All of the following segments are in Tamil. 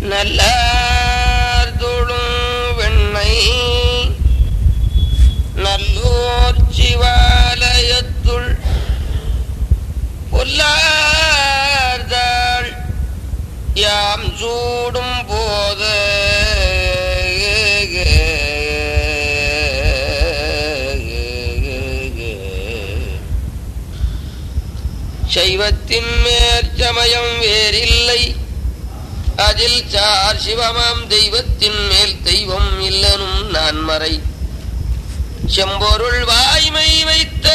நல்லார் தொழும் வெண்ணை நல்லோர் சிவாலயத்துள் பொல்லார்தாள் யாம் சூடும் போத சைவத்தின் மேற்சமயம் வேறில்லை அதில் சார் சிவமாம் தெய்வத்தின் மேல் தெய்வம் இல்லனும் நான் மறை செம்பொருள் வாய்மை வைத்த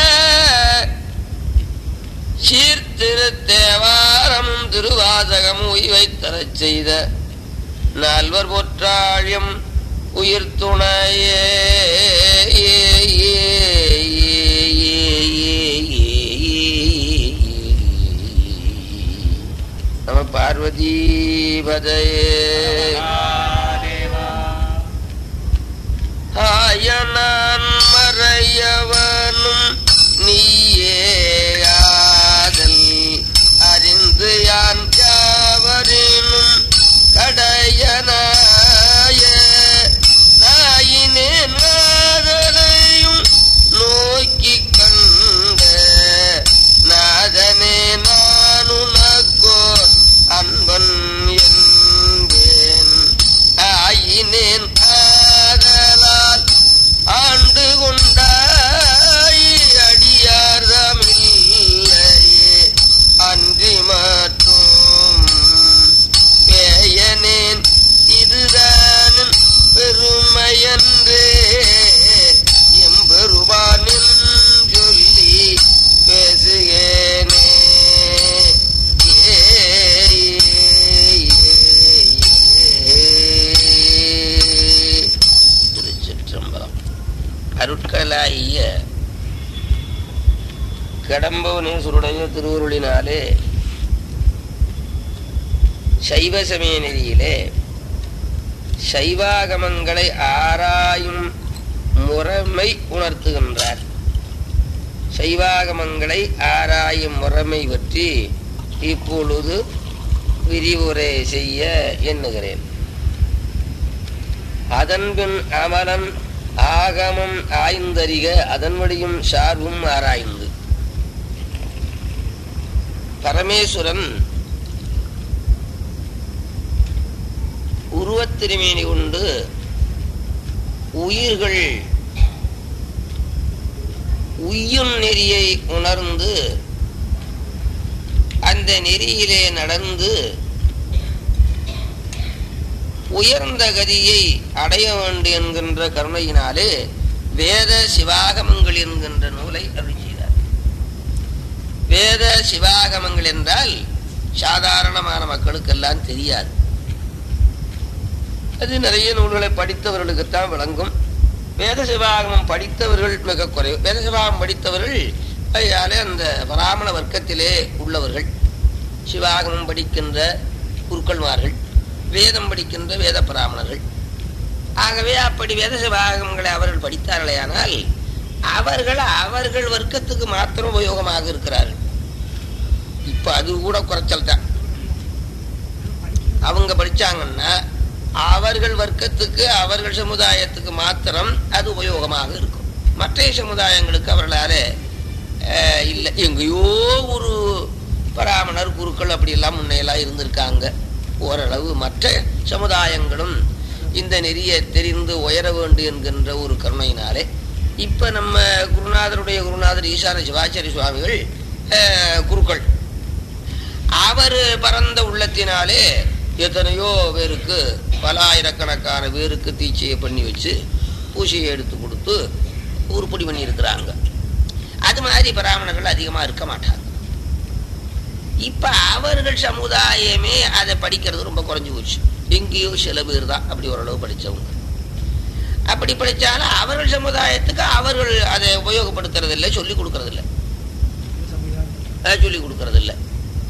சீர்திருத்தேவாரமும் திருவாசகமும் உய்வைத்தரச் செய்த நால்வர் பொற்றாழியம் உயிர் துணையே நம பார்வதி பதையே ஆயனான் மறையவனும் நீயே ஆதல் அறிந்து யான் யாவரினும் கடையனாய நாயினேன் நாதனையும் நோக்கி கண்ட நாதனே நானுனக்கோ அன்பன் என்பேன் ஆயினேன் ஆதலால் ஆண்டு கொண்டாய் அடியார்தமில்லையே அன்றி மட்டும் பேயனேன் இதுதானும் பெருமையன்றே எம்பெருமானின் சொல்லி பேசுகேனே ஏ, ஏ, திருச்சிற்றம்பலம் அருட்களாகிய கடம்பவனேஸ்வருடைய திருவருளினாலே சைவ சமய நெறியிலே சைவாகமங்களை ஆராயும் முறைமை உணர்த்துகின்றார் சைவாகமங்களை ஆராயும் முறைமை பற்றி இப்பொழுது விரிவுரை செய்ய எண்ணுகிறேன் அதன்பின் அமலன் ஆகமம் ஆய்ந்தறிக அதன்வழியும் சார்பும் ஆராய்ந்து பரமேஸ்வரன் உருவத்திருமேனி கொண்டு உயிர்கள் உய்யும் நெறியை உணர்ந்து அந்த நெறியிலே நடந்து உயர்ந்த கதியை அடைய வேண்டும் என்கின்ற கருணையினாலே வேத சிவாகமங்கள் என்கின்ற நூலை அருள் செய்தார் வேத சிவாகமங்கள் என்றால் சாதாரணமான மக்களுக்கெல்லாம் தெரியாது அது நிறைய நூல்களை படித்தவர்களுக்குத்தான் விளங்கும் வேத சிவாகமம் படித்தவர்கள் மிக குறைவு வேத சிவாகமம் படித்தவர்கள் அதனாலே அந்த பிராமண வர்க்கத்திலே உள்ளவர்கள் சிவாகமம் படிக்கின்ற குருக்கள்மார்கள் வேதம் படிக்கின்ற வேத பிராமணர்கள் ஆகவே அப்படி வேத சிவாகமங்களை அவர்கள் படித்தார்களேயானால் அவர்கள் அவர்கள் வர்க்கத்துக்கு மாத்திரம் உபயோகமாக இருக்கிறார்கள் இப்ப அது கூட குறைச்சல் தான் அவங்க படிச்சாங்கன்னா அவர்கள் வர்க்கத்துக்கு அவர்கள் சமுதாயத்துக்கு மாத்திரம் அது உபயோகமாக இருக்கும் மற்ற சமுதாயங்களுக்கு அவர்களால அஹ், இல்லை எங்கேயோ ஒரு பராமணர் குருக்கள் அப்படியெல்லாம் முன்னையெல்லாம் இருந்திருக்காங்க ஓரளவு மற்ற சமுதாயங்களும் இந்த நெறிய தெரிந்து உயர வேண்டும் என்கின்ற ஒரு கருணையினாலே இப்ப நம்ம குருநாதருடைய குருநாதர் ஈசான சிவாச்சாரிய சுவாமிகள் அஹ், குருக்கள் அவர் பரந்த உள்ளத்தினாலே எத்தனையோ பேருக்கு பல ஆயிரக்கணக்கான பேருக்கு தீட்சையை பண்ணி வச்சு பூசையை எடுத்து கொடுத்து உருப்படி பண்ணி இருக்கிறாங்க அது மாதிரி பிராமணர்கள் அதிகமா இருக்க மாட்டாங்க இப்ப அவர்கள் சமுதாயமே அதை படிக்கிறது ரொம்ப குறைஞ்சு போச்சு எங்கேயோ சில பேர் தான் அப்படி ஓரளவு படிச்சவங்க அப்படி படிச்சாலும் அவர்கள் சமுதாயத்துக்கு அவர்கள் அதை உபயோகப்படுத்துறது இல்லை சொல்லி கொடுக்கறது இல்லை சொல்லி கொடுக்கறது இல்லை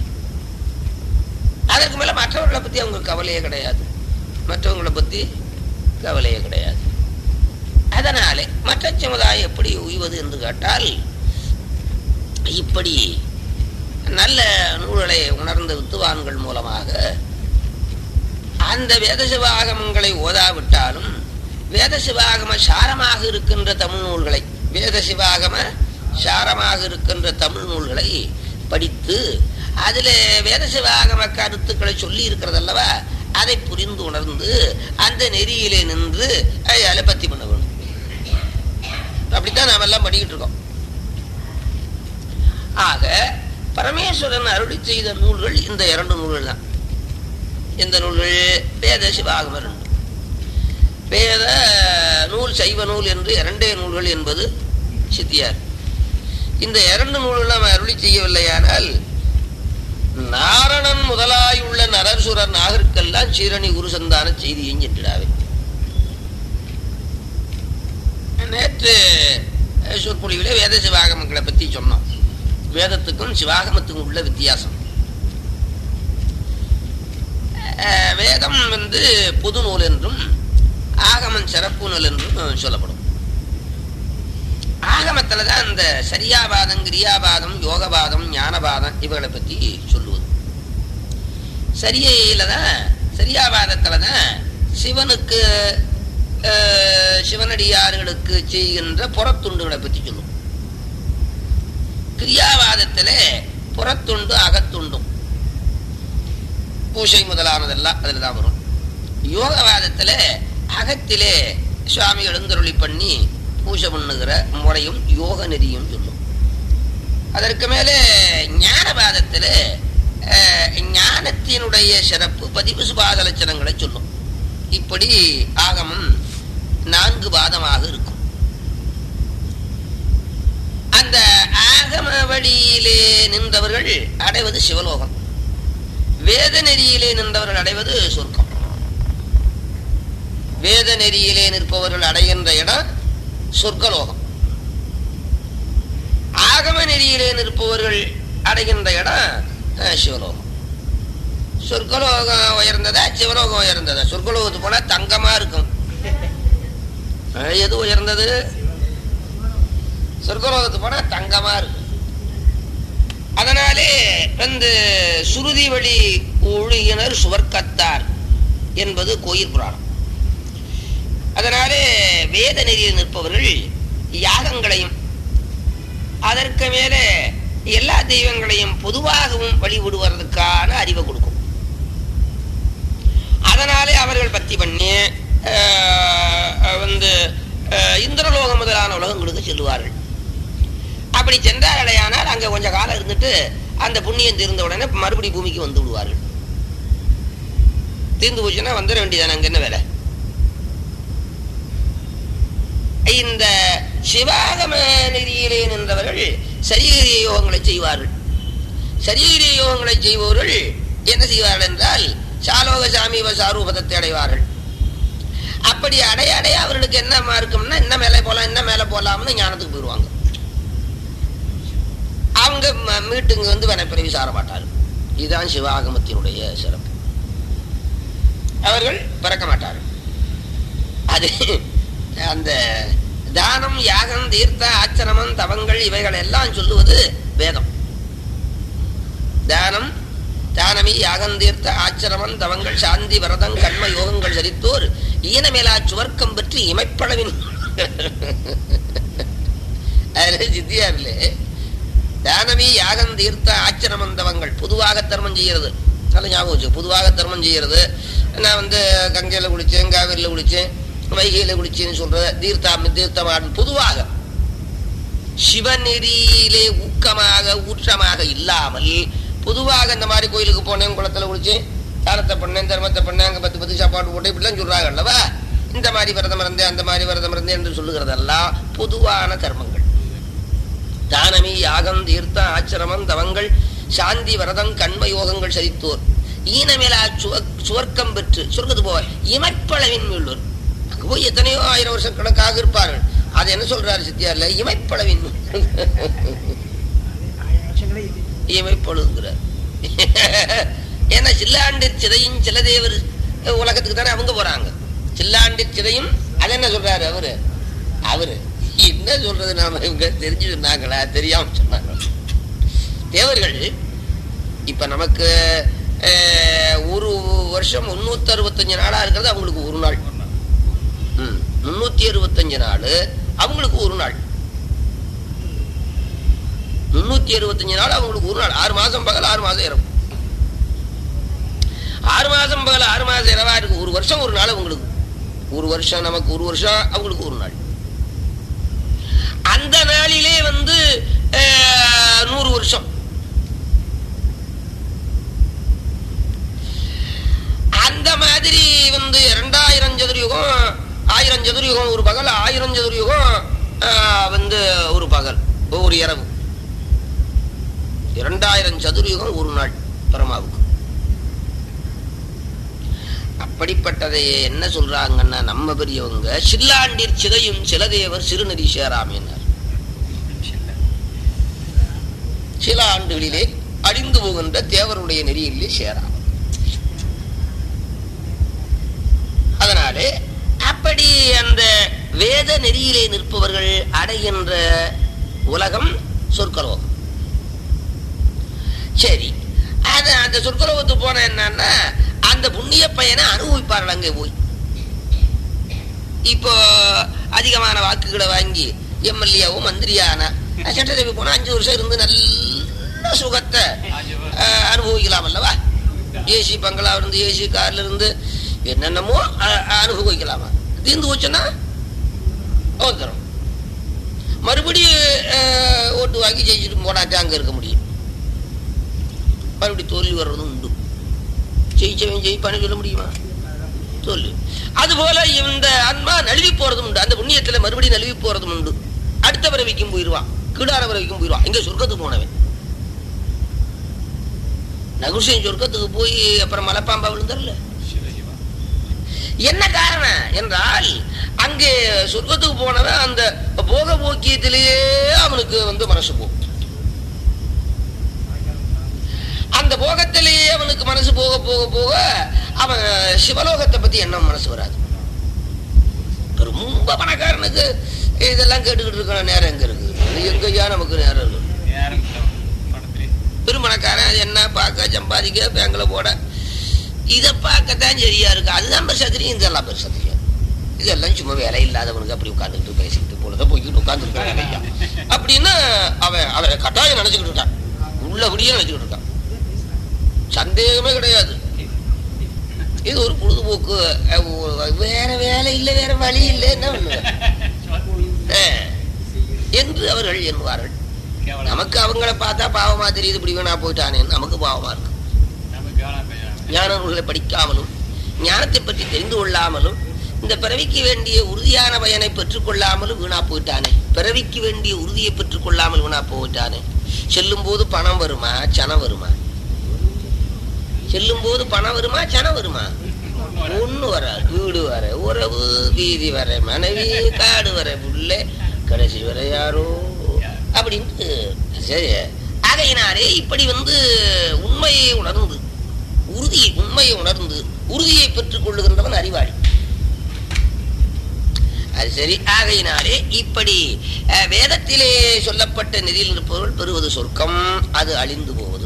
அதற்கு மேல மற்றவர்களை பத்தி அவங்க கவலையே கிடையாது மற்றவங்களை பத்தி கவலையே கிடையாது அதனாலே மற்ற சமுதாயம் எப்படி உய்வது என்று கேட்டால் இப்படி நல்ல நூல்களை உணர்ந்த வித்துவான்கள் மூலமாக அந்த வேத சிவாகமங்களை ஓதாவிட்டாலும் வேத சிவாகம சாரமாக இருக்கின்ற தமிழ் நூல்களை வேத சிவாகம சாரமாக இருக்கின்ற தமிழ் நூல்களை படித்து அதில் வேத சிவாகம கருத்துக்களை சொல்லி இருக்கிறது அல்லவா அதை புரிந்து உணர்ந்து அந்த நெறியிலே நின்று அதை பத்தி பண்ண வேணும் அப்படித்தான் நாம எல்லாம் பண்ணிக்கிட்டு இருக்கோம் ஆக பரமேஸ்வரன் அருளி செய்த நூல்கள் இந்த இரண்டு நூல்கள் தான் இந்த நூல்கள் வேத சிவாகம ரெண்டு வேத நூல் சைவ நூல் என்று இரண்டே நூல்கள் என்பது சித்தியார் இந்த இரண்டு நூல்கள் நாம் அருளி செய்யவில்லையானால் நாரணன் முதலாயுள்ள நரசுரர் நாகருக்கெல்லாம் சீரணி குரு சந்தான செய்தியை சென்றிடாவே நேற்று சொற்பொழிவிலே வேத சிவாகமங்களை பத்தி சொன்னோம் வேதத்துக்கும் சிவாகமத்துக்கும் உள்ள வித்தியாசம் அஹ், வேதம் வந்து புது நூல் என்றும் ஆகமம் சிறப்பு நூல் என்றும் சொல்லப்படும் ஆகமத்துல தான் இந்த சரியாபாதம் கிரியாபாதம் யோகபாதம் ஞானபாதம் இவர்களை பத்தி சொல்லுவது சரியையில தான் சரியாபாதத்துல தான் சிவனுக்கு அஹ், சிவனடியார்களுக்கு செய்கின்ற புறத்துண்டுகளை பத்தி சொல்லும் கிரியாவாதத்துல புறத்துண்டு அகத்துண்டும் பூசை முதலானதெல்லாம் அதுல தான் வரும் யோகவாதத்துல அகத்திலே சுவாமி எழுந்தருளி பண்ணி பூஜை பண்ணுகிற முறையும் யோக நெறியும் சொல்லும் அதற்கு மேலே ஞானவாதத்துல அஹ், ஞானத்தினுடைய சிறப்பு பதிவு சுபாத லட்சணங்களை சொல்லும் இப்படி ஆகமம் நான்கு பாதமாக இருக்கும் அந்த ஆகம வழியிலே நின்றவர்கள் அடைவது சிவலோகம் வேத நெறியிலே நின்றவர்கள் அடைவது சொர்க்கம் வேத நெறியிலே நிற்பவர்கள் அடைகின்ற இடம் சொர்க்கலோகம் ஆகம நெறியிலே நிற்பவர்கள் அடைகின்ற இடம் அஹ், சிவலோகம் சொர்க்கலோகம் உயர்ந்ததா சிவலோகம் உயர்ந்ததா சொர்க்கலோகத்துக்கு போனா தங்கமா இருக்கும் அஹ், எது உயர்ந்தது சொர்க்கலோகத்துக்கு போனா தங்கமா இருக்கும் அதனாலே வந்து சுருதி வழி ஒழுகினர் சுவர்க்கத்தார் என்பது கோயில் புராணம் அதனாலே வேத நெறியில் நிற்பவர்கள் யாகங்களையும் அதற்கு மேலே எல்லா தெய்வங்களையும் பொதுவாகவும் வழிபடுவதற்கான அறிவை கொடுக்கும் அதனாலே அவர்கள் பக்தி பண்ணி ஆஹ், வந்து ஆஹ், இந்திரலோகம் முதலான உலகங்களுக்கு செல்லுவார்கள் அப்படி சென்றார்களேயானால் அங்க கொஞ்ச காலம் இருந்துட்டு அந்த புண்ணியம் தீர்ந்த உடனே மறுபடி பூமிக்கு வந்து விடுவார்கள் தீர்ந்து போச்சுன்னா வந்துட வேண்டியதானே அங்க என்ன வேலை இந்த சிவாகம நெறியிலே நின்றவர்கள் சரீரிய யோகங்களை செய்வார்கள் சரீரிய யோகங்களை செய்பவர்கள் என்ன செய்வார்கள் என்றால் சாலோக சாமீப சாரூபதத்தை அடைவார்கள் அப்படி அடைய அடைய அவர்களுக்கு என்ன இருக்கும்னா என்ன மேலே போலாம் என்ன மேலே போலாம்னு ஞானத்துக்கு போயிடுவாங்க அவங்க ம- மீட்டுங்க வந்து வனப்பிறவி சார மாட்டார்கள் இதுதான் சிவாகமத்தினுடைய சிறப்பு அவர்கள் பிறக்க மாட்டார்கள் அது அந்த தானம் யாகம் தீர்த்த ஆச்சரமம் தவங்கள் இவைகள் எல்லாம் சொல்லுவது வேதம் தானம் தானமி யாகம் தீர்த்த ஆச்சரமம் தவங்கள் சாந்தி வரதம் கர்ம யோகங்கள் சரித்தோர் ஈனமேலா சுவர்க்கம் பற்றி இமைப்பளவின் அதுல சித்தியாரிலே தானமி யாகம் தீர்த்த ஆச்சரமம் தவங்கள் பொதுவாக தர்மம் செய்யறது நல்ல ஞாபகம் வச்சு பொதுவாக தர்மம் செய்யறது நான் வந்து கங்கையில குளிச்சேன் காவிரியில குளிச்சேன் வைகையில குளிச்சேன்னு சொல்றது தீர்த்தம் தீர்த்தமாடும் பொதுவாக சிவநெறியிலே ஊக்கமாக ஊற்றமாக இல்லாமல் பொதுவாக இந்த மாதிரி கோயிலுக்கு போனேன் குளத்துல குளிச்சேன் தானத்தை பண்ணேன் தர்மத்தை பண்ணேன் அங்க பத்து பத்து சாப்பாடு போட்டு இப்படிலாம் சொல்றாங்க அல்லவா இந்த மாதிரி விரதம் இருந்தேன் அந்த மாதிரி விரதம் இருந்தேன் என்று சொல்லுகிறதெல்லாம் பொதுவான தர்மங்கள் தானமி யாகம் தீர்த்தம் ஆச்சிரமம் தவங்கள் சாந்தி வரதம் கண்ம யோகங்கள் சரித்தோர் ஈனமேலா சுவ- சுவர்க்கம் பெற்று சொர்க்கத்து போவார் இமைப்பளவின் மீள்வர் அங்க போய் எத்தனையோ ஆயிரம் வருஷம் கணக்காக இருப்பார்கள் அது என்ன சொல்றாரு சித்தியார்ல இமைப்பளவின் இமைப்பழுங்கிறார் ஏன்னா சில்லாண்டிற் சிதையும் சில தேவர் உலகத்துக்கு தானே அவங்க போறாங்க சில்லாண்டிற் சிதையும் அது என்ன சொல்றாரு அவரு அவரு என்ன சொல்றது நாம இவங்க தெரிஞ்சு சொன்னாங்களா தெரியாம சொன்னாங்களா தேவர்கள் இப்ப நமக்கு அஹ், ஒரு வருஷம் முன்னூத்தி அறுபத்தஞ்சு நாளா இருக்கிறது அவங்களுக்கு ஒரு நாள் ம், முன்னூத்தி அறுபத்தஞ்சு நாள் அவங்களுக்கு ஒரு நாள் முன்னூத்தி அறுபத்தஞ்சு நாள் அவங்களுக்கு ஒரு நாள் ஆறு மாசம் பகல் ஆறு மாசம் இரவு ஆறு மாசம் பகல் ஆறு மாசம் இரவா இருக்கு ஒரு வருஷம் ஒரு நாள் அவங்களுக்கு ஒரு வருஷம் நமக்கு ஒரு வருஷம் அவங்களுக்கு ஒரு நாள் அந்த நாளிலே வந்து அஹ், நூறு வருஷம் அந்த மாதிரி வந்து இரண்டாயிரம் சதுரயுகம் ஆயிரம் சதுரயுகம் ஒரு பகல் ஆயிரம் சதுரயுகம் ஆஹ், வந்து ஒரு பகல் ஒரு இரவு இரண்டாயிரம் சதுரயுகம் ஒரு நாள் பரமாவுக்கு அப்படிப்பட்டதை என்ன சொல்றாங்கன்னா நம்ம பெரியவங்க சில்லாண்டிற் சிதையும் சிலதேவர் சிறுநெறி சேராமினார் சில ஆண்டுகளிலே அழிந்து போகின்ற தேவருடைய நெறியிலே சேராம் அதனாலே அப்படி அந்த வேத நெறியிலே நிற்பவர்கள் அடைகின்ற உலகம் சொற்கலோகம் சரி அது அந்த சொற்கலோகத்துக்கு போன என்னன்னா அந்த புண்ணிய பயனை அனுபவிப்பார்கள் அங்கே போய் இப்போ அதிகமான வாக்குகளை வாங்கி எம்எல்ஏவோ மந்திரியான சட்டசபை போனா அஞ்சு வருஷம் இருந்து நல்ல சுகத்தை அஹ், அனுபவிக்கலாம் அல்லவா ஏசி பங்களா இருந்து ஏசி கார்ல இருந்து என்னென்னமோ அ- அனுபவிக்கலாமா தீர்ந்து போச்சுன்னா வந்துடும் மறுபடியும் அஹ், ஓட்டு வாங்கி ஜெயிச்சுட்டு போனாட்டே அங்க இருக்க முடியும் மறுபடியும் தோல்வி வர்றதும் உண்டு ஜெயிச்சவன் ஜெயிப்பான்னு சொல்ல முடியுமா தோல்வி அதுபோல இந்த ஆன்மா நழுவி போறதும் உண்டு அந்த புண்ணியத்துல மறுபடியும் நழுவி போறதும் உண்டு அடுத்த பிறவிக்கும் போயிடுவான் கீடார பிறவிக்கும் போயிடுவான் இங்க சொர்க்கத்துக்கு போனவன் நகுஷன் சொர்க்கத்துக்கு போய் அப்புறம் மலைப்பாம்பா விழுந்தார்ல என்ன காரணம் என்றால் அங்கே சொர்க்கத்துக்கு போனவன் அந்த போக போக்கியத்திலேயே அவனுக்கு வந்து மனசு போகும் அந்த போகத்திலேயே அவனுக்கு மனசு போக போக போக அவன் சிவலோகத்தை பத்தி எண்ணம் மனசு வராது ரொம்ப பணக்காரனுக்கு இதெல்லாம் கேட்டுக்கிட்டு இருக்கிற நேரம் எங்க இருக்கு எங்கய்யா நமக்கு நேரம் இருக்கு பெருமணக்காரன் என்ன பார்க்க சம்பாதிக்க பேங்க்ல போட இதை பார்க்கத்தான் சரியா இருக்கு அதுதான் பெருசா தெரியும் இதெல்லாம் பெருசா தெரியும் இதெல்லாம் சும்மா வேலை இல்லாதவனுக்கு அப்படி உட்காந்துக்கிட்டு பேசிக்கிட்டு போலத போய்கிட்டு உட்காந்துருக்கான் ஐயா அப்படின்னு அவன் அவன் கட்டாயம் நினைச்சுக்கிட்டு இருக்கான் உள்ளபடியே நினைச்சுக்கிட்டு இருக்கான் சந்தேகமே கிடையாது இது ஒரு பொழுதுபோக்கு அஹ், ஒ- வேற வேலை இல்லை வேற வழி இல்லை என்ன பண்ணுவேன் அஹ், என்று அவர்கள் எண்ணுவார்கள் நமக்கு அவங்கள பார்த்தா பாவமா தெரியுது இப்படி வேணா போயிட்டானேன்னு நமக்கு பாவமா இருக்கு ஞான நூல்களை படிக்காமலும் ஞானத்தை பற்றி தெரிந்து கொள்ளாமலும் இந்த பிறவிக்கு வேண்டிய உறுதியான பயனை பெற்றுக் கொள்ளாமலும் வீணா போயிட்டானே பிறவிக்கு வேண்டிய உறுதியை பெற்றுக் கொள்ளாமல் வீணா போயிட்டானே செல்லும் போது பணம் வருமா சனம் வருமா செல்லும் போது பணம் வருமா சனம் வருமா ஒண்ணு வராது வீடு வர உறவு வீதி வர மனைவி காடு வர புள்ள கடைசி வர யாரோ அப்படின்ட்டு சரி ஆகையினாலே இப்படி வந்து உண்மையை உணர்ந்து உறுதியை உண்மையை உணர்ந்து உறுதியை பெற்றுக் கொள்ளுகின்றவன் அறிவாளி அது சரி ஆகையினாலே இப்படி அஹ், வேதத்திலே சொல்லப்பட்ட நெறியில் இருப்பவர்கள் பெறுவது சொர்க்கம் அது அழிந்து போவது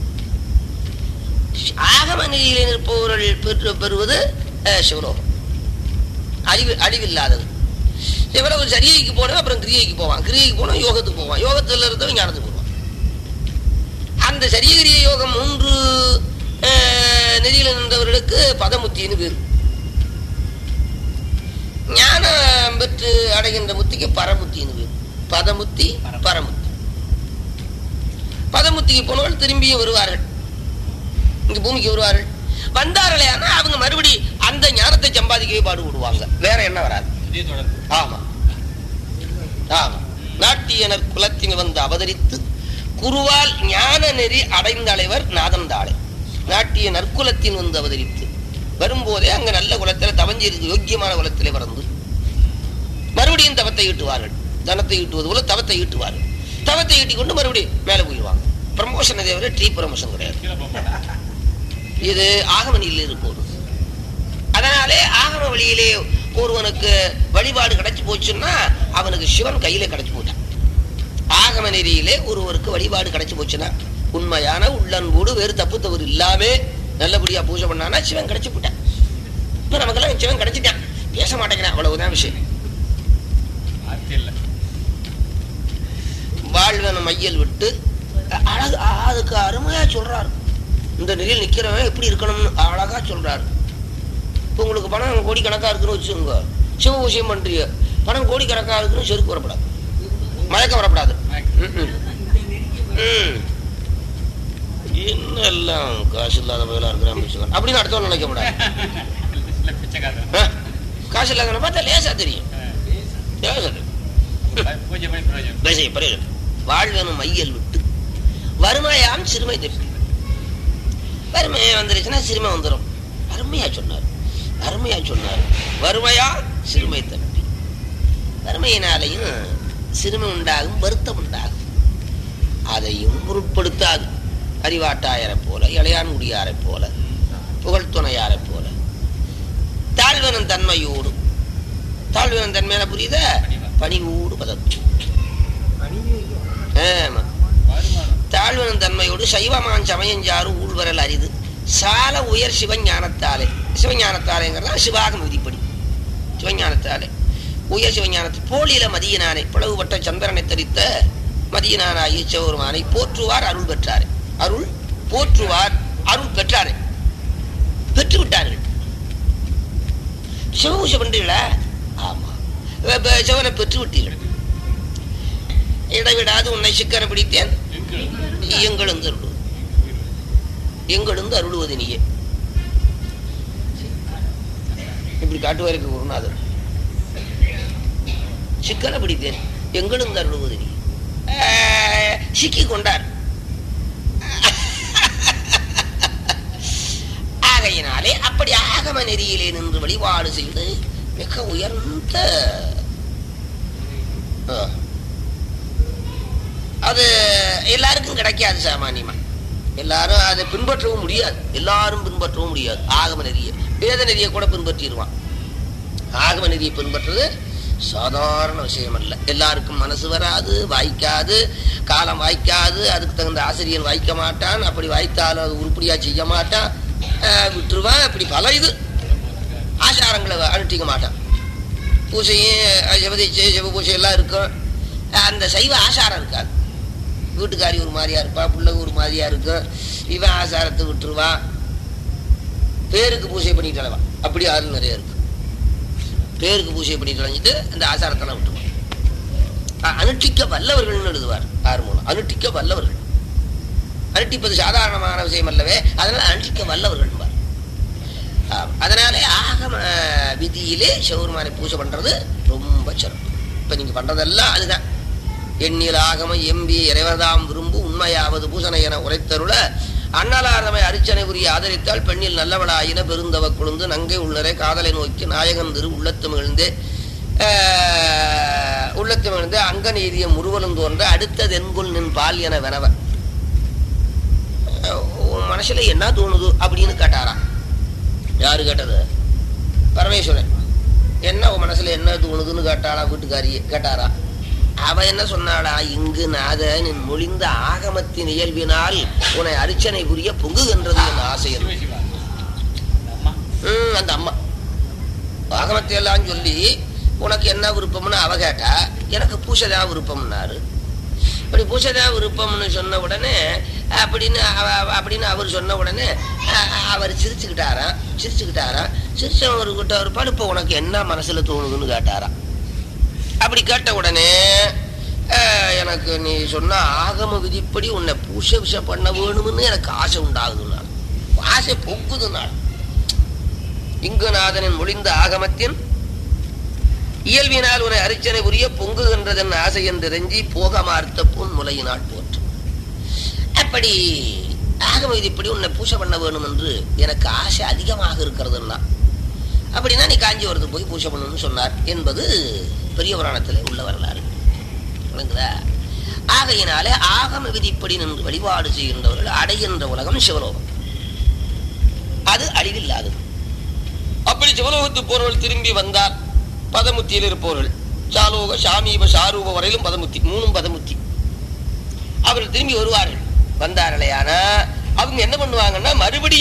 ஆகம நெறியிலே நிற்பவர்கள் பெற்று பெறுவது அஹ், சிவலோகம் அழிவு அழிவில்லாதது எவ்வளவு சரியைக்கு போனவன் அப்புறம் கிரியைக்கு போவான் கிரியைக்கு போனவன் யோகத்துக்கு போவான் யோகத்தில் இருந்தவன் ஞானத்துக்கு போவான் அந்த சரியகிரிய யோகம் மூன்று அஹ், நெறியில் நின்றவர்களுக்கு பதமுத்தின்னு பேர் ஞானம் பெற்று அடைகின்ற முத்திக்கு பரமுத்தின்னு பேர் பதமுத்தி பரமுத்தி பதமுத்திக்கு போனவர்கள் திரும்பியும் வருவார்கள் இங்க பூமிக்கு வருவார்கள் வந்தார்களே ஆனா அவங்க மறுபடி அந்த ஞானத்தை சம்பாதிக்கவே பாடுபடுவாங்க வேற என்ன வராது ஆமா ஆமா நாட்டியனர் குலத்தின் வந்து அவதரித்து குருவால் ஞான நெறி அடைந்த அலைவர் நாதந்தாளை நாட்டிய நற்குலத்தின் வந்து அவதரித்து வரும்போதே அங்க நல்ல குலத்துல தவஞ்சி இருக்கு யோக்கியமான குலத்திலே பிறந்து மறுபடியும் தவத்தை ஈட்டுவார்கள் தனத்தை ஈட்டுவது போல தவத்தை ஈட்டுவார்கள் தவத்தை ஈட்டி கொண்டு மறுபடியும் மேல போயிடுவாங்க ப்ரமோஷன் தவிர ட்ரீ ப்ரமோஷன் கிடையாது இது ஆகமணியில் இருப்போது அதனாலே ஆகம வழியிலே ஒருவனுக்கு வழிபாடு கிடைச்சு போச்சுன்னா அவனுக்கு சிவன் கையில கிடைச்சு போட்டான் ஆகம நெறியிலே ஒருவருக்கு வழிபாடு கிடைச்சு போச்சுன்னா உண்மையான உள்ளன்போடு வேறு தப்பு தவறு இல்லாம நல்லபடியா பூஜை பண்ணானா சிவன் கிடைச்சு போட்டான் இப்ப நமக்கெல்லாம் சிவன் கிடைச்சிட்டான் பேச மாட்டேங்கிறான் அவ்வளவுதான் விஷயம் வார்த்தை இல்லை வாழ்வன மையல் விட்டு அ- அழகு அ- அதுக்கு அருமையா சொல்றாரு இந்த நிலையில் நிக்கிறவன் எப்படி இருக்கணும்னு அழகா சொல்றாரு இப்போ உங்களுக்கு பணம் கோடிக்கணக்கா இருக்குன்னு வச்சுக்கோங்க சிவ பூஜையும் பண்றீங்க பணம் கோடிக்கணக்கா இருக்குன்னு செருக்கு வரப்படாது மயக்கம் வரப்படாது ம்ம். ம். என்னெல்லாம் காசு இல்லாத பயிலா இருக்கிறான் அப்படின்னு அடுத்தவன் நினைக்க கூடாது இல்லை பிச்சைக்காரன் ஆ? காசு இல்லாதவனை பார்த்தா லேசா தெரியும் லேசா தெரியும் பூஜை பண்ணி பிரயோஜனம் பேச பிரயோஜனம் வாழ்வனும் மையல் விட்டு வறுமையாம் சிறுமை தப்பி வறுமை வந்துருச்சுன்னா சிறுமை வந்துடும் அருமையா சொன்னார் அருமையா சொன்னார் வறுமையா சிறுமை தப்பி வறுமையினாலையும் சிறுமை உண்டாகும் வருத்தம் உண்டாகும் அதையும் பொருட்படுத்தாது அறிவாட்டாயரைப் போல இளையான்குடியாரைப் போல புகழ்த்துணையாரைப் போல தாழ்வனும் தன்மையோடு தாழ்வனும் தன்மையான புரியுதா பணிவோடு பதத்து ஆமா வருமானம் தாழ்வனும் தன்மையோடு சைவமான் சமயஞ்சாறு ஊழ்வரல் அரிது சால உயர் சிவஞானத்தாலே சிவஞானத்தாலேங்கிறதா சிவாகம் விதிப்படி சிவஞானத்தாலே உயர் சிவஞானத்து போலியில மதியனானை பிளவுபட்ட சந்திரனை தரித்த மதியனானாகிய சிவபெருமானை போற்றுவார் அருள் பெற்றாரே அருள் போற்றுவார் அருள் பெற்றாரே பெற்று விட்டார்கள் சிவபூஷை பண்றீங்களா ஆமா இப்ப- இப்ப சிவனை பெற்று விட்டீர்கள் இடைவிடாது உன்னை சிக்கன பிடித்தேன் எங்கள் எங்களுந்து அருள்வது எங்களுந்து அருளுவது நீயே இப்படி காட்டுவாருக்கு குருநாதர் சிக்கன பிடித்தேன் எங்களுந்து அருளுவது நீ ஆஹ், சிக்கி கொண்டார் ஆகையினாலே அப்படி ஆகம நெறியிலே நின்று வழிபாடு செய்து மிக உயர்ந்த ஆ. அது எல்லாருக்கும் கிடைக்காது சாமானியமா எல்லாரும் அதை பின்பற்றவும் முடியாது எல்லாரும் பின்பற்றவும் முடியாது ஆகம நெறிய வேத நெறியை கூட பின்பற்றிடுவான் ஆகம நெறியை பின்பற்றுறது சாதாரண விஷயம் அல்ல எல்லாருக்கும் மனசு வராது வாய்க்காது காலம் வாய்க்காது அதுக்கு தகுந்த ஆசிரியர் வாய்க்க மாட்டான் அப்படி வாய்த்தாலும் அது உருப்படியா செய்ய மாட்டான் ஆஹ் விட்டுருவான் இப்படி பல இது ஆச்சாரங்களை அனுஷ்டிக்க மாட்டான் பூஜையும் ஜெபதீட்சை ஜெப பூஜை எல்லாம் இருக்கும் அந்த சைவ ஆசாரம் இருக்காது வீட்டுக்காரி ஒரு மாதிரியா இருப்பா பிள்ளை ஒரு மாதிரியா இருக்கும் இவன் ஆசாரத்தை விட்டுருவான் பேருக்கு பூஜை பண்ணிட்டு அலைவான் அப்படி ஆள் நிறைய இருக்கு பேருக்கு பூஜை பண்ணிட்டு அலைஞ்சிட்டு இந்த ஆசாரத்தெல்லாம் விட்டுருவான் அ- அனுஷ்டிக்க வல்லவர்கள்னு எழுதுவார் ஆறு மூலம் அனுஷ்டிக்க வல்லவர்கள் அனுஷ்டிப்பது சாதாரணமான விஷயம் அல்லவே அதனால அனுஷ்டிக்க வல்லவர்கள் ஆம். அதனாலே ஆகம விதியிலே சிவபெருமானை பூஜை பண்றது ரொம்ப சிறப்பு இப்ப நீங்க பண்றதெல்லாம் அதுதான் எண்ணில் ஆகம எம்பி இறைவதாம் விரும்பு உண்மையாவது பூசனை என உரைத்தருள அண்ணலாரமை அரிச்சனை புரிய ஆதரித்தால் பெண்ணில் நல்லவளாயின பெருந்தவ குழுந்து நங்கை உள்ளரை காதலை நோக்கி நாயகன் திரு உள்ளத்து மிழ்ந்தே உள்ளத்து மிழ்ந்து அங்க நீதிய முருவலும் தோன்ற அடுத்தது என்கொள் நின் பால் என வெனவ அஹ் உன் மனசுல என்ன தோணுது அப்படின்னு கேட்டாராம் யாரு கேட்டது பரமேஸ்வரன் என்ன உன் மனசுல என்ன தோணுதுன்னு கேட்டாளா வீட்டுக்காரி கேட்டாரா அவ என்ன சொன்னாளா இங்கு நாத நின் மொழிந்த ஆகமத்தின் இயல்பினால் உன்னை அர்ச்சனை புரிய பொங்குகின்றது என் ஆசை என்று. சிவ சிவா அம்மா ம், அந்த அம்மா ஆகமத்தை எல்லாம் சொல்லி உனக்கு என்ன விருப்பம்னு அவ கேட்டா எனக்கு பூசைதான் விருப்பம்னாரு இப்படி பூசைதான் விருப்பம்னு சொன்ன உடனே அப்படின்னு அவ- அவ- அப்படின்னு அவர் சொன்ன உடனே அ- அ- அவர் சிரிச்சுக்கிட்டாராம் சிரிச்சுக்கிட்டாராம் சிரிச்சவர்கிட்ட ஒரு படுப்ப உனக்கு என்ன மனசுல தோணுதுன்னு கேட்டாராம் அப்படி கேட்ட உடனே அஹ், எனக்கு நீ சொன்ன ஆகம விதிப்படி உன்னை பூசை விஷ பண்ண வேணும்னு எனக்கு ஆசை உண்டாகுதுன்னாள் ஆசை பொங்குதுன்னாள் இங்குநாதனின் மொழிந்த ஆகமத்தின் இயல்பினால் உன்னை அரிச்சனை புரிய பொங்குகின்றதன் ஆசை என்று ரெஞ்சி போக மார்த்த பொன் முலையினால் போற்று அப்படி ஆகம விதிப்படி உன்னை பூசை பண்ண வேணும் என்று எனக்கு ஆசை அதிகமாக இருக்கிறதுன்னா அப்படின்னா நீ காஞ்சிபுரத்துக்கு போய் பூஜை பண்ணணும்னு சொன்னார் என்பது பெரிய புராணத்தில் உள்ள வரலாறு விளங்குதா ஆகையினாலே ஆகம விதிப்படி நின்று வழிபாடு செய்கின்றவர்கள் அடைகின்ற உலகம் சிவலோகம் அது அழிவில்லாதது அப்படி சிவலோகத்து போறவர்கள் திரும்பி வந்தால் பதமுத்தியில் இருப்பவர்கள் சாலோக சாமீப சாரூப வரையிலும் பதமுத்தி மூணும் பதமுத்தி அவர்கள் திரும்பி வருவார்கள் வந்தார்களேயானா அவங்க என்ன பண்ணுவாங்கன்னா மறுபடியும்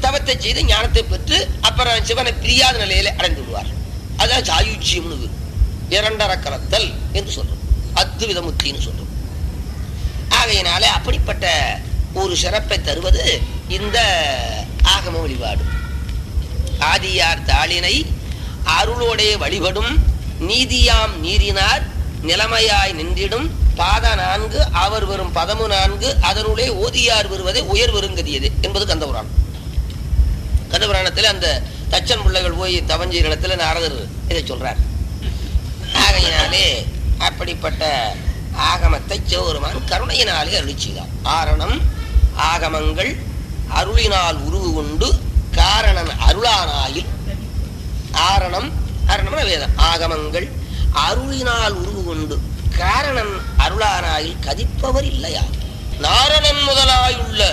தவத்தை செய்து ஞானத்தை பெற்று அப்புறம் சிவனை பிரியாத நிலையில அடைந்து விடுவார் அதான் சாயுச்சியம்னு இரண்டர கலத்தல் என்று சொல்றோம் அத்துவித முத்தின்னு சொல்றோம் ஆகையினாலே அப்படிப்பட்ட ஒரு சிறப்பை தருவது இந்த ஆகம வழிபாடு ஆதியார் தாளினை அருளோடைய வழிபடும் நீதியாம் நீரினார் நிலைமையாய் நின்றிடும் பாத நான்கு அவர் வரும் பதமு நான்கு அதனுள்ளே ஓதியார் வருவதை உயர் வருங்கதியது என்பது கந்தபுராணம் கந்தபுராணத்தில் அந்த தச்சன் பிள்ளைகள் போய் தவஞ்செய்கிற இடத்துல நாரதர் இதை சொல்றார் ஆகையினாலே அப்படிப்பட்ட ஆகமத்தை சிவபெருமான் கருணையினாலே அருளி செய்தார் ஆரணம் ஆகமங்கள் அருளினால் உருவு கொண்டு காரணன் அருளானாயில் ஆரணம் ஆரணம்னா வேதம் ஆகமங்கள் அருளினால் உருவு கொண்டு காரணன் அருளானாயில் கதிப்பவர் இல்லையா நாரணன் முதலாயுள்ள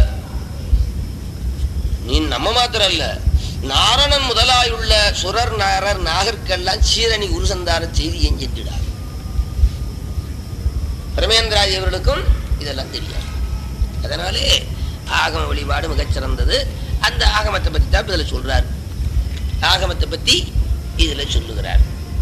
நீ நம்ம மாத்திரம் இல்ல நாரணன் முதலாயுள்ள சுரர் நாரர் நாகர்க்கெல்லாம் சீரணி உருசந்தார செய்தி எஞ்சின்றார் பிரமேந்திராஜ் இவர்களுக்கும் இதெல்லாம் தெரியாது அதனாலே ஆகம வழிபாடு மிகச்சிறந்தது அந்த ஆகமத்தை பத்தி தான் இதுல சொல்றார் ஆகமத்தை பத்தி இதுல சொல்லுகிறார்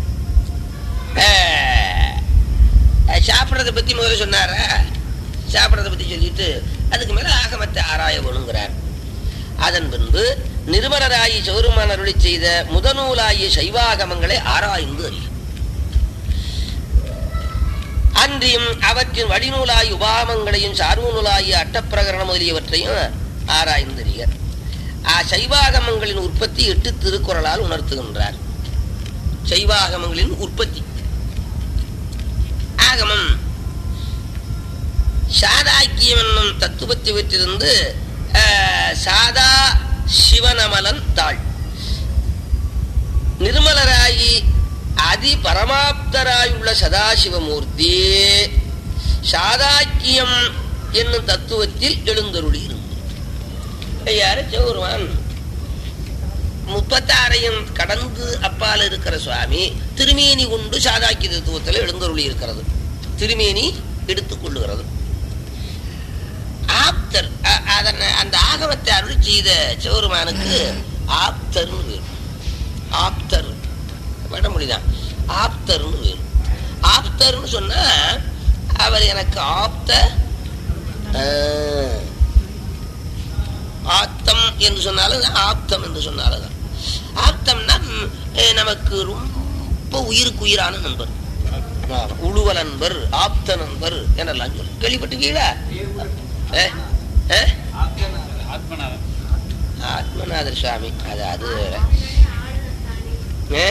ஆஹ், சாப்பிடுறத பத்தி முதல்ல சொன்னாரா சாப்பிடுறத பத்தி சொல்லிட்டு அதுக்கு மேல ஆகமத்தை ஆராய வேணுங்கிறார் அதன் பின்பு நிர்மலராயி சௌருமான் அருளி செய்த முதநூலாகிய சைவாகமங்களை ஆராய்ந்து அறியும் அன்றியும் அவற்றின் வழிநூலாய் உபாமங்களையும் சார்பு நூலாகிய அட்டப்பிரகரணம் முதலியவற்றையும் ஆராய்ந்தறிய ஆ சைவாகமங்களின் உற்பத்தி எட்டு திருக்குறளால் உணர்த்துகின்றார் சைவாகமங்களின் உற்பத்தி ஆகமம் சாதாக்கியம் என்னும் தத்துவத்தை பெற்றிருந்து ஆஹ், சாதா சிவனமலன் தாள் நிர்மலராகி அதி பரமாப்தராயுள்ள சதாசிவமூர்த்தி சாதாக்கியம் என்னும் தத்துவத்தில் எழுந்தருளி இருந்தது யாரு சிவருமான் முப்பத்தாறையும் கடந்து அப்பால் இருக்கிற சுவாமி திருமேனி கொண்டு சாதாக்கிய தத்துவத்தில் எழுந்தருளி இருக்கிறது திருமேனி எடுத்துக் கொள்ளுகிறது ஆப்தர் அ- அதனை அந்த ஆகமத்தை அருள் செய்த சிவருமானுக்கு ஆப்தர்னு பேர் ஆப்தர் வடமொழிதான் ஆப்தர்னு பேர் ஆப்தர்னு சொன்னா அவர் எனக்கு ஆப்த ஆ, ஆத்தம் என்று சொன்னாலும் ஆப்தம் என்று சொன்னாலும் தான். ஆப்தம்னா ம், அஹ், நமக்கு ரொம்ப உயிருக்கு உயிரான நண்பர் ஆமா, உழுவ நண்பர் ஆப்த நண்பர் என்றெல்லாம் சொல்லு கேள்விப்பட்டிருக்கீங்களா ஏ? ஏ? ஆத்மநாதன் ஆத்மநாதர் சுவாமி அது அது வேற. ஏ?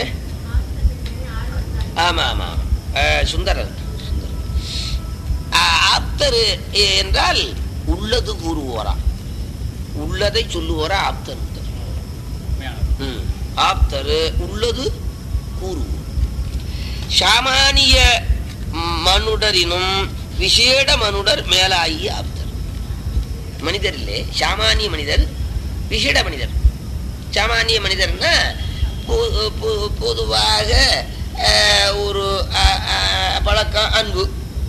ஆமா ஆமா அஹ், சுந்தரர் சுந்தரர். ஆ- ஆப்தர் என்றால் உள்ளது கூறுவோரா உள்ளதை சொல்லுவோரா ஆப்தர் உண்மையானது ம். ஆப்தரு உள்ளது கூறுவோர் சாமானிய மனுடரினும் விசேட மனுடர் மேலாகிய ஆப்தர் மனிதர் இல்லை சாமானிய மனிதர் விசேட மனிதர் சாமானிய மனிதர்னா பொ- பொ- பொதுவாக அஹ், ஒரு அஹ், அஹ், பழக்கம் அன்பு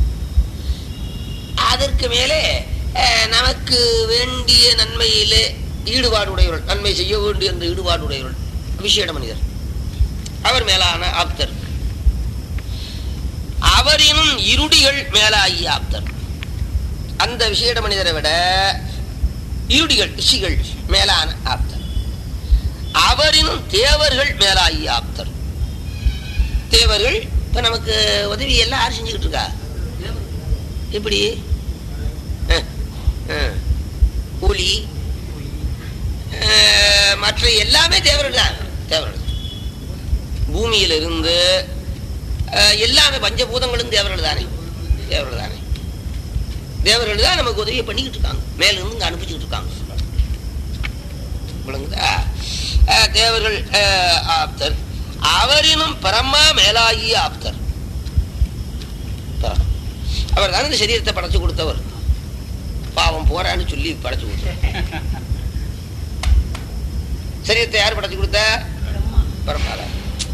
அதற்கு மேலே அஹ், நமக்கு வேண்டிய நன்மையிலே ஈடுபாடு உடையவர்கள் நன்மை செய்ய வேண்டிய என்ற ஈடுபாடு உடையவர்கள் விசேட மனிதர் அவர் மேலான ஆப்தர் அவரினும் இருடிகள் மேலாகிய ஆப்தர் அந்த விசேட மனிதரை விட இருடிகள் ரிஷிகள் மேலான ஆப்தர் அவரினும் தேவர்கள் மேலாகிய ஆப்தர் தேவர்கள் இப்ப நமக்கு உதவி எல்லாம் யார் செஞ்சுக்கிட்டு இருக்கா எப்படி அஹ், அஹ், ஒளி அஹ், மற்ற எல்லாமே தேவர்கள் தான் தேவர்கள் பூமியிலிருந்து அஹ், எல்லாமே பஞ்சபூதங்களும் தேவர்கள் தானே தேவர்கள் தானே தேவர்கள் தான் நமக்கு உதவி பண்ணிக்கிட்டு இருக்காங்க மேல இருந்து இங்க அனுப்பிச்சுட்டு இருக்காங்க விளங்குதா அஹ், தேவர்கள் அஹ், ஆப்தர் அவரினும் பரமா மேலாகிய ஆப்தர் பரம். அவர் தான் இந்த சரீரத்தை படைச்சு கொடுத்தவர் பாவம் போறான்னு சொல்லி படைச்சு கொடுத்தார் சரீரத்தை யார் படைச்சு கொடுத்தா பரமாதான்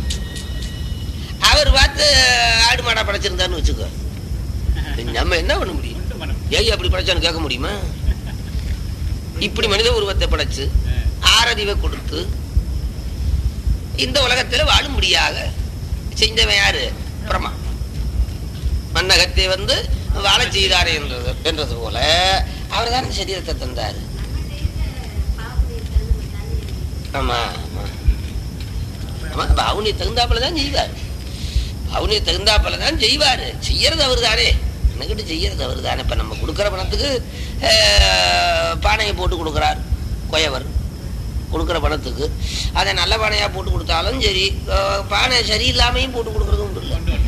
அவர் பார்த்து ஆடு மாடா படைச்சிருந்தாருன்னு வச்சுக்கோ நம்ம என்ன பண்ண முடியும் ஒன்றும் பண்ண முடியாது. ஏய் அப்படி படைச்சான்னு கேட்க முடியுமா இப்படி மனித உருவத்தை படைச்சு ஆறறிவை கொடுத்து இந்த உலகத்துல வாழும்படியாக செஞ்சவன் யாரு பிரமா மன்னகத்தை வந்து வாழச் செய்தாரே என்றது என்றது போல அவர் தான் சரீரத்தை தந்தாரு ஆமா ஆமா ஆமா பவுனிய தகுந்தாப்புல தான் செய்வார் பவுனிய தகுந்தாப்புல தான் செய்வாரு செய்யறது அவர் தானே என்னகிட்ட செய்யறது அவர் தானே இப்ப நம்ம கொடுக்குற பணத்துக்கு அஹ், பானையை போட்டு கொடுக்குறார் கொயவர் கொடுக்குற பணத்துக்கு அதை நல்ல பானையா போட்டு கொடுத்தாலும் சரி அஹ், பானை சரியில்லாமையும் போட்டு கொடுக்கறதும் உண்டு இல்லை கொண்டு வரணும்.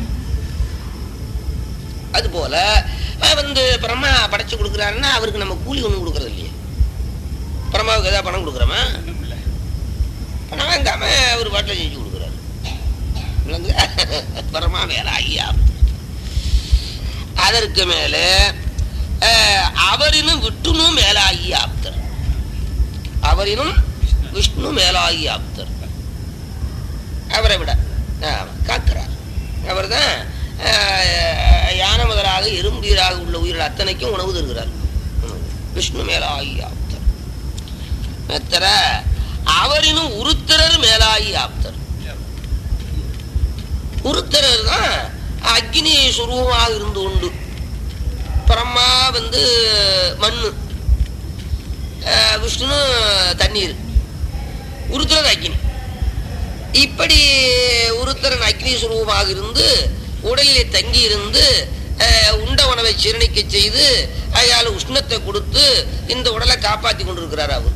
அது போல அஹ், வந்து பிரம்மா படைச்சு கொடுக்குறாருன்னா அவருக்கு நம்ம கூலி ஒன்றும் கொடுக்கறது இல்லையே பிரம்மாவுக்கு ஏதாவது பணம் கொடுக்குறோமா ஒண்ணும் இல்ல. பணம் வாங்காம அவர் பாட்டில் செஞ்சு கொடுக்குறாரு விளங்குதா? பரமா வேலாகியா அதற்கு மேல அஹ், அவரினும் விட்டுனும் மேலாகி ஆப்தர் அவரினும் விஷ்ணு மேலாகி ஆப்தர் அவரை விட ஆமா, காக்கிறார் அவர் தான் யானை முதலாக எறும்பீராக உள்ள உயிர்கள் அத்தனைக்கும் உணவு தருகிறார் உம். விஷ்ணு மேலாகி ஆப்தர் மெத்தர அவரினும் உருத்திரர் மேலாகி ஆப்தர் உருத்திரர் தான் அக்னி சுரூபமாக இருந்து உண்டு பிரம்மா வந்து மண்ணு அஹ் விஷ்ணு தண்ணீர் உருத்திரர் அக்னி இப்படி உருத்திரன் அக்னி சுரூபமாக இருந்து உடலிலே தங்கி இருந்து அஹ், உண்ட உணவை சீரணிக்க செய்து அயால் உஷ்ணத்தை கொடுத்து இந்த உடலை காப்பாத்தி கொண்டிருக்கிறார் அவர்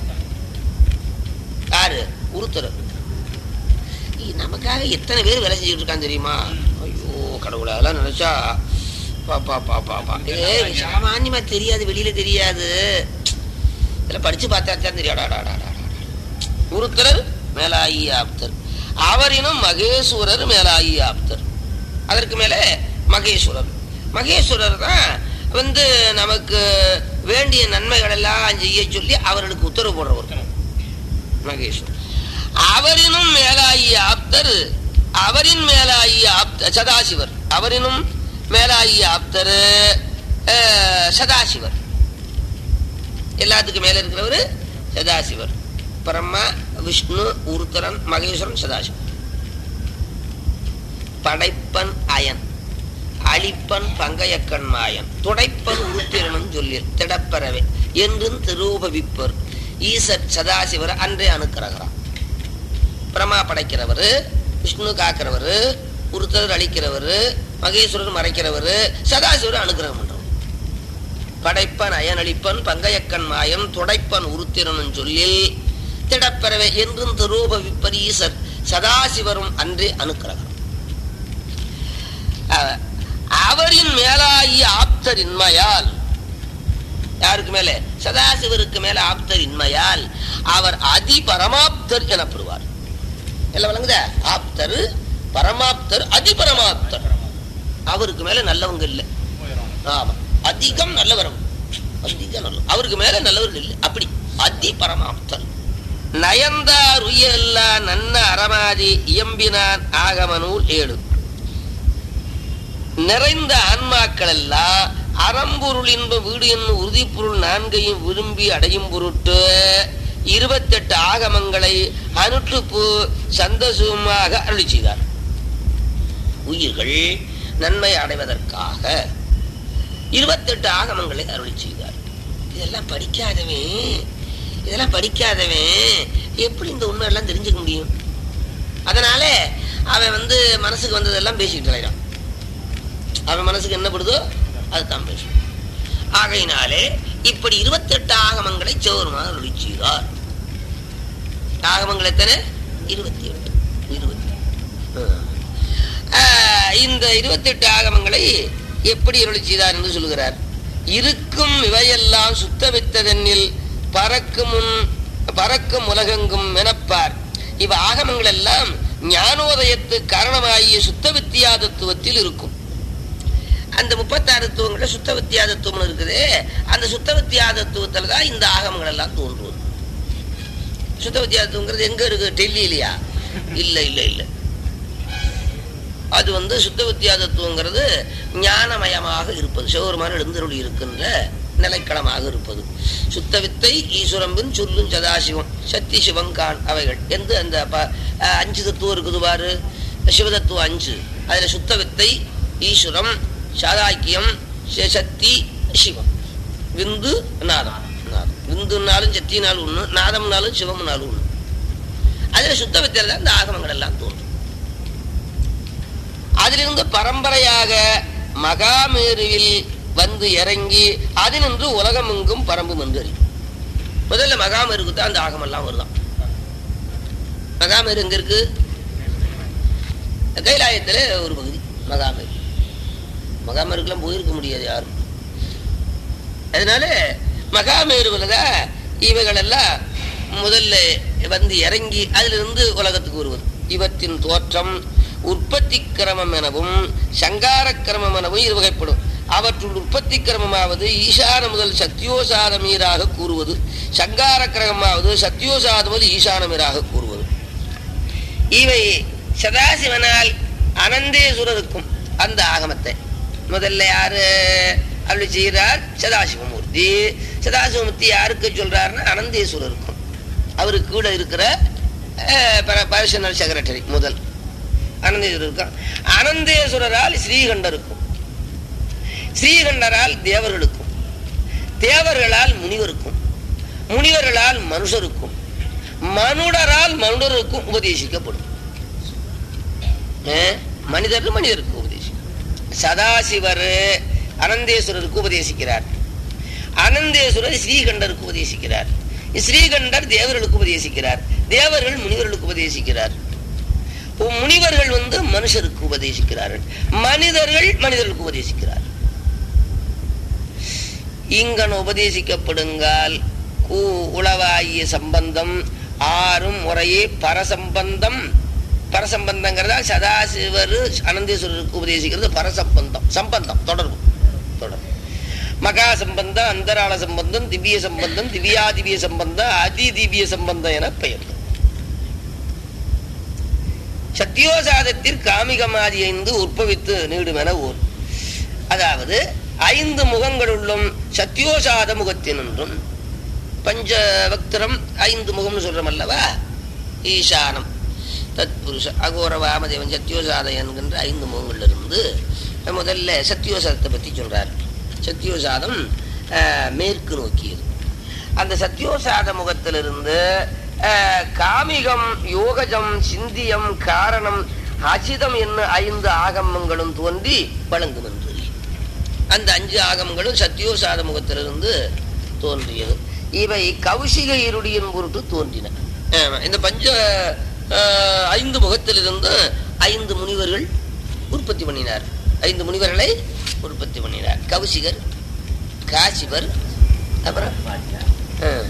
யாரு உருத்திரர் இ- நமக்காக எத்தனை பேர் வேலை செஞ்சுட்டு இருக்கான் தெரியுமா ஐயோ கடவுளை அதெல்லாம் நினைச்சா பாப்பா பாப்பா பா ஏ சாமான்யமா தெரியாது வெளியில தெரியாது இதெல்லாம் படிச்சு பார்த்தா தான் தெரியும் அடாடாடாடா. உருத்திரர் மேலாயி ஆப்தர் அவரினும் மகேஸ்வரர் மேலாயி ஆப்தர் அதற்கு மேலே மகேஸ்வரர் மகேஸ்வரர் தான் வந்து நமக்கு வேண்டிய நன்மைகள் எல்லாம் செய்ய சொல்லி அவர்களுக்கு உத்தரவு போடுறவர் மகேஸ்வரர் அவரினும் மேலாயி ஆப்தர் அவரின் மேலாயி ஆப்த சதாசிவர் அவரினும் மேலாயி ஆப்தர் அஹ், சதாசிவர் எல்லாத்துக்கும் மேல இருக்கிறவர் சதாசிவர் பிரம்மா விஷ்ணு உருத்தரன் மகேஸ்வரன் சதாசிவன் படைப்பன் அயன் அழிப்பன் பங்கையக்கண் மாயன் துடைப்பன் உருத்திரனும் சொல்லில் திடப்பறவே என்றும் திருவுபவிப்பர் ஈசர் சதாசிவர் அன்றே அணுக்கிறகிறார் பிரமா படைக்கிறவர் விஷ்ணு காக்கிறவர் உருத்தர் அழிக்கிறவர் மகேஸ்வரர் மறைக்கிறவர் சதாசிவர் அனுக்கிரகம் பண்றவர் படைப்பன் அயனளிப்பன் பங்கையக்கண் மாயம் துடைப்பன் உருத்திரனும் சொல்லில் திடப்பறவை என்றும் திருபவிப்பர் ஈசர் சதாசிவரும் அன்றே அனுக்கிரகம் அஹ், அவரின் மேலாயி ஆப்தர் இன்மையால் யாருக்கு மேல சதாசிவருக்கு மேல ஆப்தர் இன்மையால் அவர் அதி பரமாப்தர் எனப்படுவார் எல்லாம் விளங்குதா ஆப்தர் பரமாப்தர் அதி பரமாப்தர் அவருக்கு மேல நல்லவங்க இல்லை போயிடும். ஆமா அதிகம் நல்லவரும் அதிகம் நல்ல அவருக்கு மேல நல்லவர்கள் இல்லை அப்படி அதி பரமாப்தர் நயந்தார் உயல்லா நன்ன அறமாதி இயம்பினான் ஆகம நூல் ஏழு நிறைந்த ஆன்மாக்கள் எல்லாம் அறம்பொருள் இன்ப வீடு என்னும் உறுதிப்பொருள் நான்கையும் விரும்பி அடையும் பொருட்டு இருபத்தெட்டு ஆகமங்களை அனுற்றுப்பு சந்தோஷமாக அருளி செய்தார் உயிர்கள் நன்மை அடைவதற்காக இருபத்தெட்டு ஆகமங்களை அருளி செய்தார் இதெல்லாம் படிக்காதவன் இதெல்லாம் படிக்காதவன் எப்படி இந்த உண்மை எல்லாம் தெரிஞ்சுக்க முடியும் அதனால அவன் வந்து மனசுக்கு வந்ததெல்லாம் பேசிக்கிட்டு அலைகிறான் அவன் மனசுக்கு என்ன படுதோ அதுதான் பேசும் ஆகையினாலே இப்படி இருபத்தெட்டு ஆகமங்களை சௌரமாக அருளி செய்தார் ஆகமங்கள் எத்தனை இருபத்தி எட்டு இருபத்தி ஆஹ், இந்த இருபத்தெட்டு ஆகமங்களை எப்படி அருளி செய்தார் என்று சொல்லுகிறார் இருக்கும் இவையெல்லாம் சுத்தவித்ததென்னில் பறக்கும் முன் பறக்கும் உலகெங்கும் மெனப்பார் இவ் ஆகமங்கள் எல்லாம் ஞானோதயத்து காரணமாகிய சுத்த வித்தியா தத்துவத்தில் இருக்கும் அந்த முப்பத்தாறு தத்துவங்கள்ல சுத்த வித்தியா தத்துவம் இருக்குது அந்த சுத்த வித்தியா தத்துவத்துல தான் இந்த ஆகமங்கள் எல்லாம் தோன்றுவது சுத்த வித்தியா தத்துவங்கிறது எங்க இருக்கு டெல்லியிலையா இல்ல இல்ல இல்ல அது வந்து சுத்த வித்தியா தத்துவங்கிறது ஞானமயமாக இருப்பது சிவபெருமான் எழுந்தருளி இருக்கின்ற நிலைக்களமாக இருப்பது சுத்த வித்தை ஈஸ்வரம்பின் சொல்லும் சதாசிவம் சக்தி சிவங்கான் அவைகள் என்று அந்த ப- அஹ் அஞ்சு தத்துவம் இருக்குது பாரு சிவதத்துவம் அஞ்சு அதுல சுத்த வித்தை ஈஸ்வரம் சாதாக்கியம் ச- சக்தி சிவம் விந்து நாதம் நாதம் விந்துனாலும் சக்தினாலும் ஒண்ணு நாதம்னாலும் சிவம்னாலும் ஒண்ணு அதுல சுத்த வித்தையில தான் இந்த ஆகமங்கள் எல்லாம் தோன்றும் அதிலிருந்து பரம்பரையாக மகாமேருவில் வந்து இறங்கி அதினின்று உலகமெங்கும் பரம்பும் என்று அறியும் முதல்ல மகாமேருக்கு தான் அந்த ஆகமெல்லாம் வருதான் மகாமேரு எங்க இருக்கு கைலாயத்துல ஒரு பகுதி மகாமேரு மகாமேருக்குலாம் போயிருக்க முடியாது யாரும் அதனால மகாமேருவில் தான் இவைகள் எல்லாம் முதல்ல வந்து இறங்கி அதிலிருந்து உலகத்துக்கு வருவது இவற்றின் தோற்றம் உற்பத்தி கிரமம் எனவும் சங்கார கிரமம் எனவும் இரு வகைப்படும் அவற்றுள் உற்பத்தி கிரமமாவது ஈசான முதல் சத்தியோசாதமீராக கூறுவது சங்கார கிரமமாவது சத்தியோசாதமது ஈசானமீராக கூறுவது இவை சதாசிவனால் அனந்தேஸ்வரருக்கும் அந்த ஆகமத்தை முதல்ல யாரு அப்படி செய்கிறார் சதாசிவமூர்த்தி சதாசிவமூர்த்தி யாருக்கு சொல்றாருன்னா அனந்தேஸ்வரருக்கும் அவருக்கு கீழே இருக்கிற பர்சனல் செக்ரட்டரி முதல் அனந்தேஸ்வரர் இருக்கான் அனந்தேஸ்வரரால் ஸ்ரீகண்டருக்கும் ஸ்ரீகண்டரால் தேவர்களுக்கும் தேவர்களால் முனிவருக்கும் முனிவர்களால் மனுஷருக்கும் மனுடரால் மனுடருக்கும் உபதேசிக்கப்படும் அஹ், மனிதர் மனிதருக்கு உபதேசிக்கும் சதாசிவர் அனந்தேஸ்வரருக்கு உபதேசிக்கிறார் அனந்தேஸ்வரர் ஸ்ரீகண்டருக்கு உபதேசிக்கிறார் ஸ்ரீகண்டர் தேவர்களுக்கு உபதேசிக்கிறார் தேவர்கள் முனிவர்களுக்கு உபதேசிக்கிறார் முனிவர்கள் வந்து மனுஷருக்கு உபதேசிக்கிறார்கள் மனிதர்கள் மனிதர்களுக்கு உபதேசிக்கிறார் இங்கன உபதேசிக்கப்படுங்கால் கூ உளவாகிய சம்பந்தம் ஆறும் முறையே பரசம்பந்தம் பரசம்பந்தங்கிறதா சதாசிவர் அனந்தேஸ்வரருக்கு உபதேசிக்கிறது பரசம்பந்தம் சம்பந்தம் தொடர்பு தொடர்பு மகா சம்பந்தம் அந்தராள சம்பந்தம் திவ்ய சம்பந்தம் திவ்யாதிவ்ய சம்பந்தம் அதி திவ்ய சம்பந்தம் என பெயர் சத்தியோசாதத்தில் காமிகமாதி ஐந்து உற்பவித்து நீடுமென ஓர் அதாவது ஐந்து முகங்களுள்ளும் சத்தியோசாத முகத்தினின்றும் பஞ்சவக்திரம் ஐந்து முகம்னு சொல்றோம் அல்லவா ஈசானம் தத்புருஷ அகோர வாமதேவன் சத்தியோசாத என்கின்ற ஐந்து முகங்கள்ல இருந்து முதல்ல சத்தியோசாதத்தை பத்தி சொல்றார் சத்தியோசாதம் அஹ், மேற்கு நோக்கியது அந்த சத்தியோசாத முகத்திலிருந்து அஹ், காமிகம் யோகஜம் சிந்தியம் காரணம் அசிதம் என்ன ஐந்து ஆகமங்களும் தோன்றி வழங்கும் என்று அந்த அஞ்சு ஆகமங்களும் சத்தியோசாத முகத்திலிருந்து தோன்றியது இவை கௌசிக இருடியின் பொருட்டு தோன்றின ஆமா, இந்த பஞ்ச அஹ், ஐந்து முகத்திலிருந்து ஐந்து முனிவர்கள் உற்பத்தி பண்ணினார் ஐந்து முனிவர்களை உற்பத்தி பண்ணினார் கௌசிகர் காசிவர் அப்புறம் அஹ்,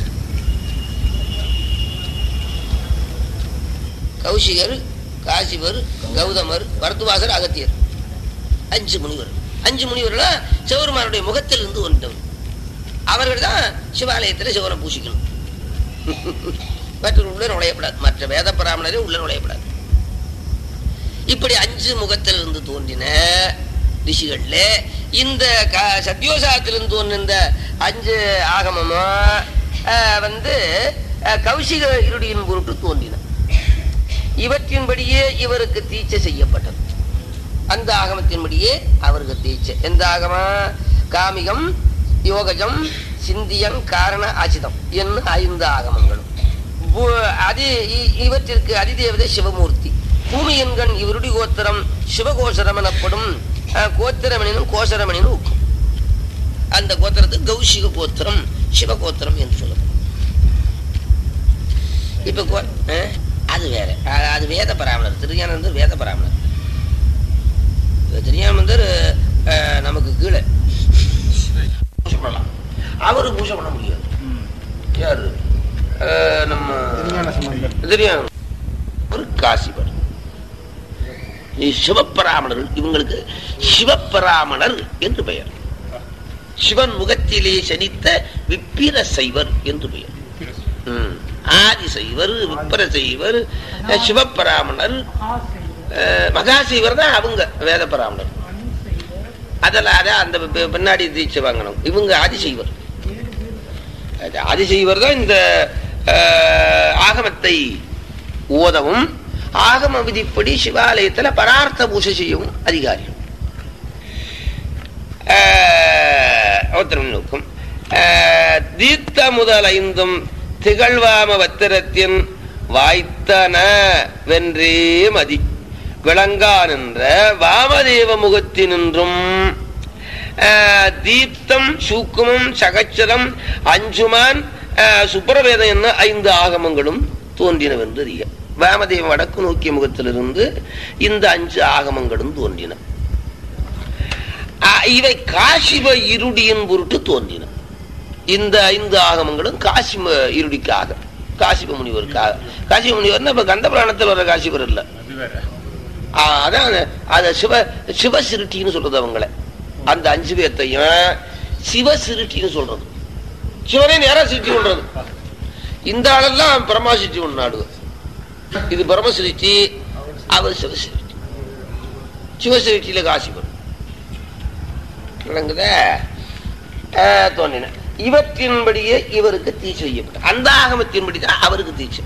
கௌசிகர் காசிவர் கௌதமர் பரத்துவாசர் அகத்தியர் அஞ்சு முனிவர் அஞ்சு முனிவர்களா சிவபெருமானுடைய முகத்திலிருந்து வந்தவர் அவர்கள் தான் சிவாலயத்தில் சிவனை பூசிக்கணும் மற்ற உள்ள நுழையப்படாது மற்ற வேத பிராமணரே உள்ள நுழையப்படாது இப்படி அஞ்சு முகத்திலிருந்து தோன்றின ரிஷிகள்ல இந்த க- சத்யோசாத்திலிருந்து தோன்றின இந்த அஞ்சு ஆகமமும் ஆஹ், வந்து ஆஹ், கௌசிக இருடியின் பொருட்டு தோன்றின இவற்றின்படியே இவருக்கு தீட்சை செய்யப்பட்டது அந்த ஆகமத்தின்படியே அவருக்கு தீட்சை எந்த ஆகமம் காமிகம் யோகஜம் சிந்தியம் காரண அசிதம் என்ன ஐந்து ஆகமங்களும் பூ- அது இ- இவற்றிற்கு அதிதேவதை சிவமூர்த்தி பூமியன்கண் இவருடைய கோத்திரம் சிவகோசரம் எனப்படும் அஹ், கோத்திரமணினும் கோசரமணினும் ஊக்கம் அந்த கோத்திரத்துக்கு கௌஷிக கோத்திரம் சிவகோத்திரம் என்று சொல்லப்படும் இப்ப கோ- அஹ், அது வேற அஹ், அது வேத பராமணர் திருஞானந்தர் வேத பராமணர் திருஞானந்தர் அஹ், நமக்கு கீழே பூஜை பண்ணலாம் அவரு பூஜை பண்ண முடியாது யாரு அஹ், நம்ம திருஞான சம்பந்தர். தெரியும் ஒரு காசிபர் சிவப்பராமணர்கள் இவங்களுக்கு சிவப்பராமணர் என்று பெயர் சிவன் முகத்திலே சனித்த விப்பிர சைவர் என்று பெயர் ம். ஆதி சைவர் விப்பர சைவர் அஹ், சிவப்பராமணர் அஹ், மகாசைவர் தான் அவங்க வேத பராமணர் அதெல்லாம் அதான் அந்த பி- பின்னாடி தீட்சை வாங்கணும் இவங்க ஆதிசைவர் அது ஆதிசைவர் தான் இந்த அஹ், ஆகமத்தை ஓதவும் ஆகம விதிப்படி சிவாலயத்துல பரார்த்த பூஜை செய்யவும் அதிகாரிகள் அவத்திரம் நோக்கும் அஹ், தீர்த்த முதல் ஐந்தும் திகழ்வாம வத்திரத்தின் வாய்த்தன வென்றே மதி விளங்கா நின்ற வாமதேவ முகத்தினின்றும் அஹ், தீப்தம் சூக்குமம் சகச்சரம் அஞ்சுமான் அஹ், சுப்பிரவேதம் என்ன ஐந்து ஆகமங்களும் தோன்றினவென்று அறிய வாமதேவ வடக்கு நோக்கிய முகத்திலிருந்து இந்த அஞ்சு ஆகமங்களும் தோன்றின அஹ், இவை காசிப இருடியின் பொருட்டு தோன்றின இந்த ஐந்து ஆகமங்களும் காசிம இருடிக்காக காசிப முனிவருக்காக காசிப முனிவர்னா இப்ப கந்த புராணத்தில் வர்ற காசிபர் இல்ல அது வேற ஆ, அதான் அத சிவ சிவ சிருட்டின்னு சொல்றது அவங்கள அந்த அஞ்சு பேர்த்தையும் சிவ சிருட்டின்னு சொல்றது சிவனே நேரா சிருட்டி பண்றது இந்த ஆளெல்லாம் பிரமா சிருட்டி ஒன்று நாடுவது இது பிரம்ம சிருஷ்டி அவர் சிவ சிருஷ்டி சிவ சிருஷ்டியில காசிபர் விளங்குதா ஆஹ், தோன்றின இவற்றின்படியே இவருக்கு தீ செய்யப்பட்ட அந்த ஆகமத்தின்படி தான் அவருக்கு தீட்சை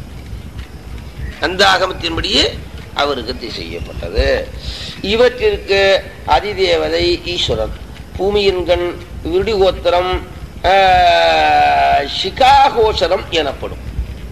அந்த ஆகமத்தின்படியே அவருக்கு தீ செய்யப்பட்டது இவற்றிற்கு அதிதேவதை ஈஸ்வரன் பூமியின் கண் விருடிகோத்திரம் ஆஹ், சிகாகோசரம் எனப்படும்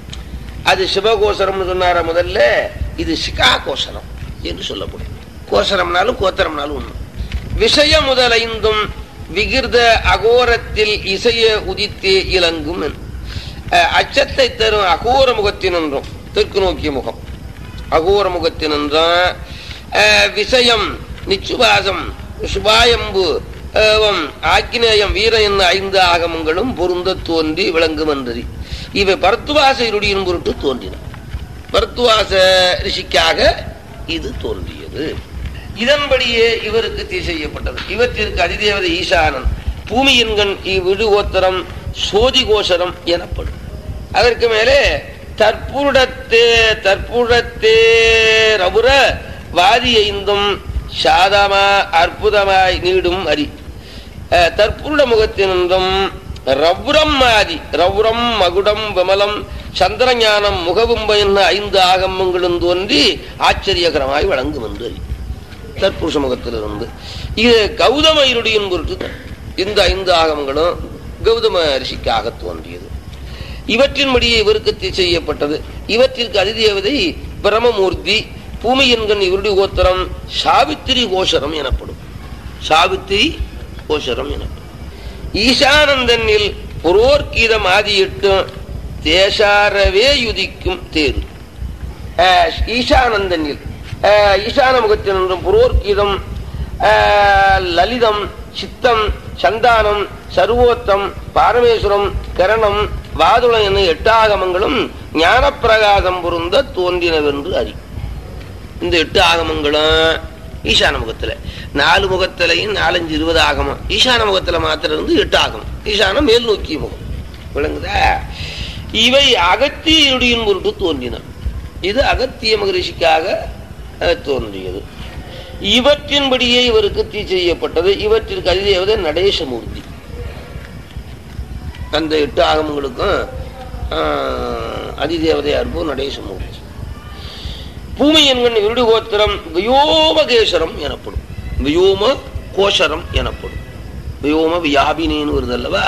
அது சிவகோசரம்னு சொன்னார முதல்ல இது சிகாகோசரம் என்று சொல்லப்படும் கோசரம்னாலும் கோத்திரம்னாலும் ஒண்ணு விஷய முதலைந்தும் விகிர்த அகோரத்தில் இசைய உதித்தே இலங்கும் என். அஹ், அச்சத்தை தரும் அகோர முகத்தினின்றும் தெற்கு நோக்கிய முகம் அகோர முகத்தினின்றும் அஹ், விஷயம் நிச்சுவாசம் சுபாயம்பு ஏவம் ஆக்கினேயம் வீர என்ன ஐந்து ஆகமங்களும் பொருந்த தோன்றி விளங்கும் என்றது இவை பரத்துவாச இருடியின் பொருட்டு தோன்றின பரத்துவாச ரிஷிக்காக இது தோன்றியது இதன்படியே இவருக்கு தீ செய்யப்பட்டது இவற்றிற்கு அதிதேவதை ஈசானன் பூமியின்கண் இவ்விடுகோத்திரம் சோதிகோசரம் எனப்படும் அதற்கு மேலே தற்புருடத்தே தற்புடத்தே ரபுர வாதி ஐந்தும் சாதமா அற்புதமாய் நீடும் அரி அஹ், தற்புருட முகத்தினின்றும் ரவ்ரம் ஆதி ரவ்ரம் மகுடம் விமலம் சந்திரஞானம் முகவும்ப என்ன ஐந்து ஆகமங்களும் தோன்றி ஆச்சரியகரமாய் வழங்கும் என்று அறி தற்புருஷ முகத்திலிருந்து இது கௌதம இருடியின் பொருட்டு தான். இந்த ஐந்து ஆகமங்களும் கௌதம ரிஷிக்காக தோன்றியது இவற்றின்படியே இவருக்கு தீ செய்யப்பட்டது இவற்றிற்கு அதிதேவதை பிரமமூர்த்தி பூமி என்கண் இவருடைய கோத்திரம் சாவித்திரி கோஷரம் எனப்படும் சாவித்திரி கோஷரம் எனப்படும் ஈசானந்தனில் புரோர்கீதம் ஆதியிட்டும் தேசாரவே யுதிக்கும் தேரு ஆஹ் ஈசானந்தனில் ஆஹ் ஈசான முகத்தினின்றும் புரோர்கீதம் ஆஹ் லலிதம் சித்தம் சந்தானம் சர்வோத்தம் பாரமேஸ்வரம் கரணம் வாதுளம் என எட்டாகமங்களும் ஞானப்பிரகாசம் பொருந்த தோன்றினவென்று அறி இந்த எட்டு ஆகமங்களும் ஈசான முகத்துல நாலு முகத்திலையும் நாலஞ்சு இருபது ஆகமம் ஈசான முகத்துல மாத்திரம் இருந்து எட்டு ஆகமம் ஈசானம் மேல் நோக்கிய முகம் விளங்குதா இவை அகத்தியுடையின் பொருட்டு தோன்றின இது அகத்திய மகரிஷிக்காக அஹ், தோன்றியது இவற்றின்படியே இவருக்கு தீ செய்யப்பட்டது இவற்றிற்கு அதிதேவதை நடேசமூர்த்தி அந்த எட்டு ஆகமங்களுக்கும் ஆஹ், அதிதேவதையா இருப்போம் நடேசமூர்த்தி பூமி என்கின்ற விருடு கோத்திரம் வியோமகேஸ்வரம் எனப்படும் வியோம கோஷரம் எனப்படும் வியோம வியாபினேன்னு வருது அல்லவா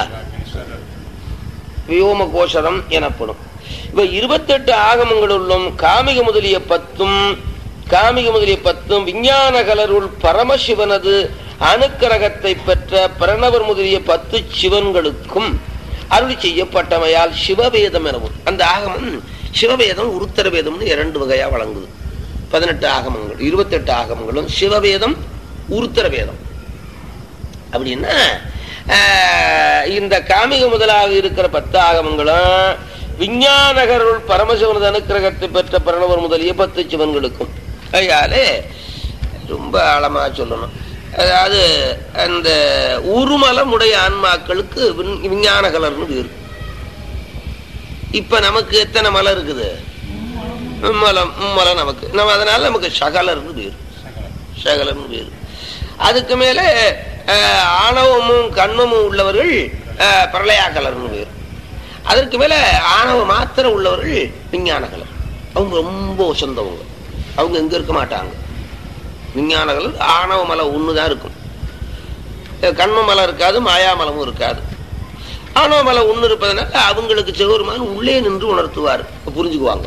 வியோம கோஷரம் எனப்படும் இவ இருபத்தெட்டு ஆகமங்களுள்ளும் காமிக முதலிய பத்தும் காமிக முதலிய பத்தும் விஞ்ஞான கலருள் பரமசிவனது அணுக்கரகத்தை பெற்ற பிரணவர் முதலிய பத்து சிவன்களுக்கும் அருளி செய்யப்பட்டமையால் சிவவேதம் எனவும் அந்த ஆகமம் சிவவேதம் உருத்தர வேதம்னு இரண்டு வகையா வழங்குது பதினெட்டு ஆகமங்கள் இருபத்தெட்டு ஆகமங்களும் சிவவேதம் உருத்தர வேதம் அப்படின்னா ஆஹ், இந்த காமிக முதலாக இருக்கிற பத்து ஆகமங்களும் விஞ்ஞானகருள் பரமசிவனது அனுக்கிரகத்தை பெற்ற பிரணவர் முதலிய பத்து சிவன்களுக்கும் அதனாலே ரொம்ப ஆழமா சொல்லணும் அதாவது அந்த உருமலமுடைய ஆன்மாக்களுக்கு விண்- விஞ்ஞான கலர்னு பேரு இப்ப நமக்கு எத்தனை மலை இருக்குது மும்மலம் மும்மலம் நமக்கு நம்ம அதனால நமக்கு சகலர்னு பேரு சகலர்னு பேரு அதுக்கு மேல அஹ், ஆணவமும் கண்மமும் உள்ளவர்கள் அஹ், பிரளயா கலர்னு பேரு அதற்கு மேல ஆணவ மாத்திரம் உள்ளவர்கள் விஞ்ஞானகலர் அவங்க ரொம்ப சொந்தவங்க அவங்க எங்க இருக்க மாட்டாங்க விஞ்ஞானகலர் ஆணவ மலை ஒண்ணுதான் இருக்கும் கண்ம மலை இருக்காது மாயாமலமும் இருக்காது ஆணவ மலை ஒண்ணு இருப்பதனால அவங்களுக்கு சிவருமான் உள்ளே நின்று உணர்த்துவார் புரிஞ்சுக்குவாங்க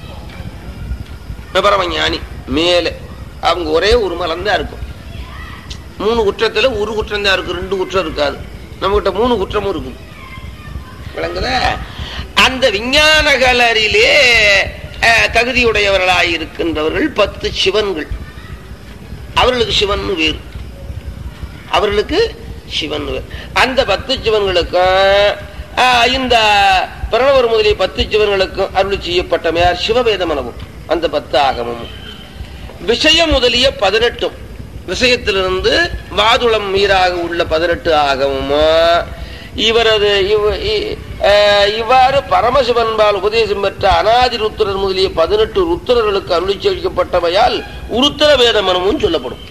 பரமஞானி மேலே அவங்க ஒரே ஒரு மலம் தான் இருக்கும் மூணு குற்றத்துல ஒரு குற்றம் தான் இருக்கும் ரெண்டு குற்றம் இருக்காது நம்மகிட்ட மூணு குற்றமும் இருக்கும் விளங்குதா அந்த விஞ்ஞானகலரிலே அஹ், தகுதியுடையவர்களாய் இருக்கின்றவர்கள் பத்து சிவன்கள் அவர்களுக்கு சிவன் வேறு அவர்களுக்கு சிவன் வேறு அந்த பத்து சிவன்களுக்கும் அஹ், இந்த பிரணவர் முதலிய பத்து சிவன்களுக்கும் அருள் செய்யப்பட்டமையார் சிவவேத மனமும் அந்த பத்து ஆகமும் விஷயம் முதலிய பதினெட்டும் விஷயத்திலிருந்து வாதுளம் மீறாக உள்ள பதினெட்டு ஆகமுமா இவரது இவ- இ- அஹ் இவ்வாறு பரமசிவன்பால் உபதேசம் பெற்ற அனாதி ருத்திரர் முதலிய பதினெட்டு ருத்திரர்களுக்கு அருளி செய்யப்பட்டவையால் உருத்திர வேத மனமும் சொல்லப்படும்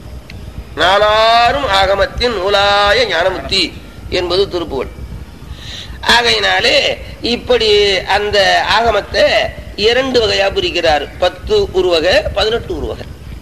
நாலாரும் ஆகமத்தின் நூலாய ஞானமுத்தி என்பது திருப்புகழ் ஆகையினாலே இப்படி அந்த ஆகமத்தை இரண்டு வகையா பிரிக்கிறார் பத்து உருவகை பதினெட்டு உருவகை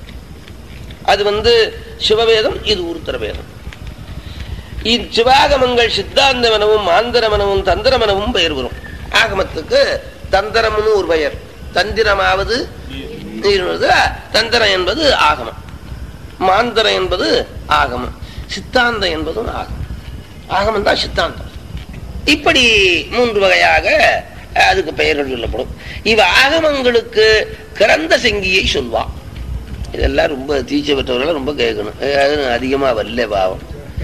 அது வந்து சிவவேதம் இது உருத்தர வேதம் இச்சிவாகமங்கள் சித்தாந்தமெனவும் மாந்திரமெனவும் தந்திரமெனவும் பெயர் வரும் ஆகமத்துக்கு தந்திரம்னு ஒரு பெயர் தந்திரமாவது இருவது, தந்திரம் என்பது ஆகமம் மாந்திரம் என்பது ஆகமம் சித்தாந்தம் என்பதும் ஆகமம் ஆகமம் தான் சித்தாந்தம் இப்படி மூன்று வகையாக அஹ், அதுக்கு பெயர்கள் சொல்லப்படும் இவ ஆகமங்களுக்கு கிரந்த செங்கியை சொல்வா இதெல்லாம் ரொம்ப தீச்சை பெற்றவர்கள் ரொம்ப கேட்கணும் அஹ், அது அதிகமா வரல பாவம்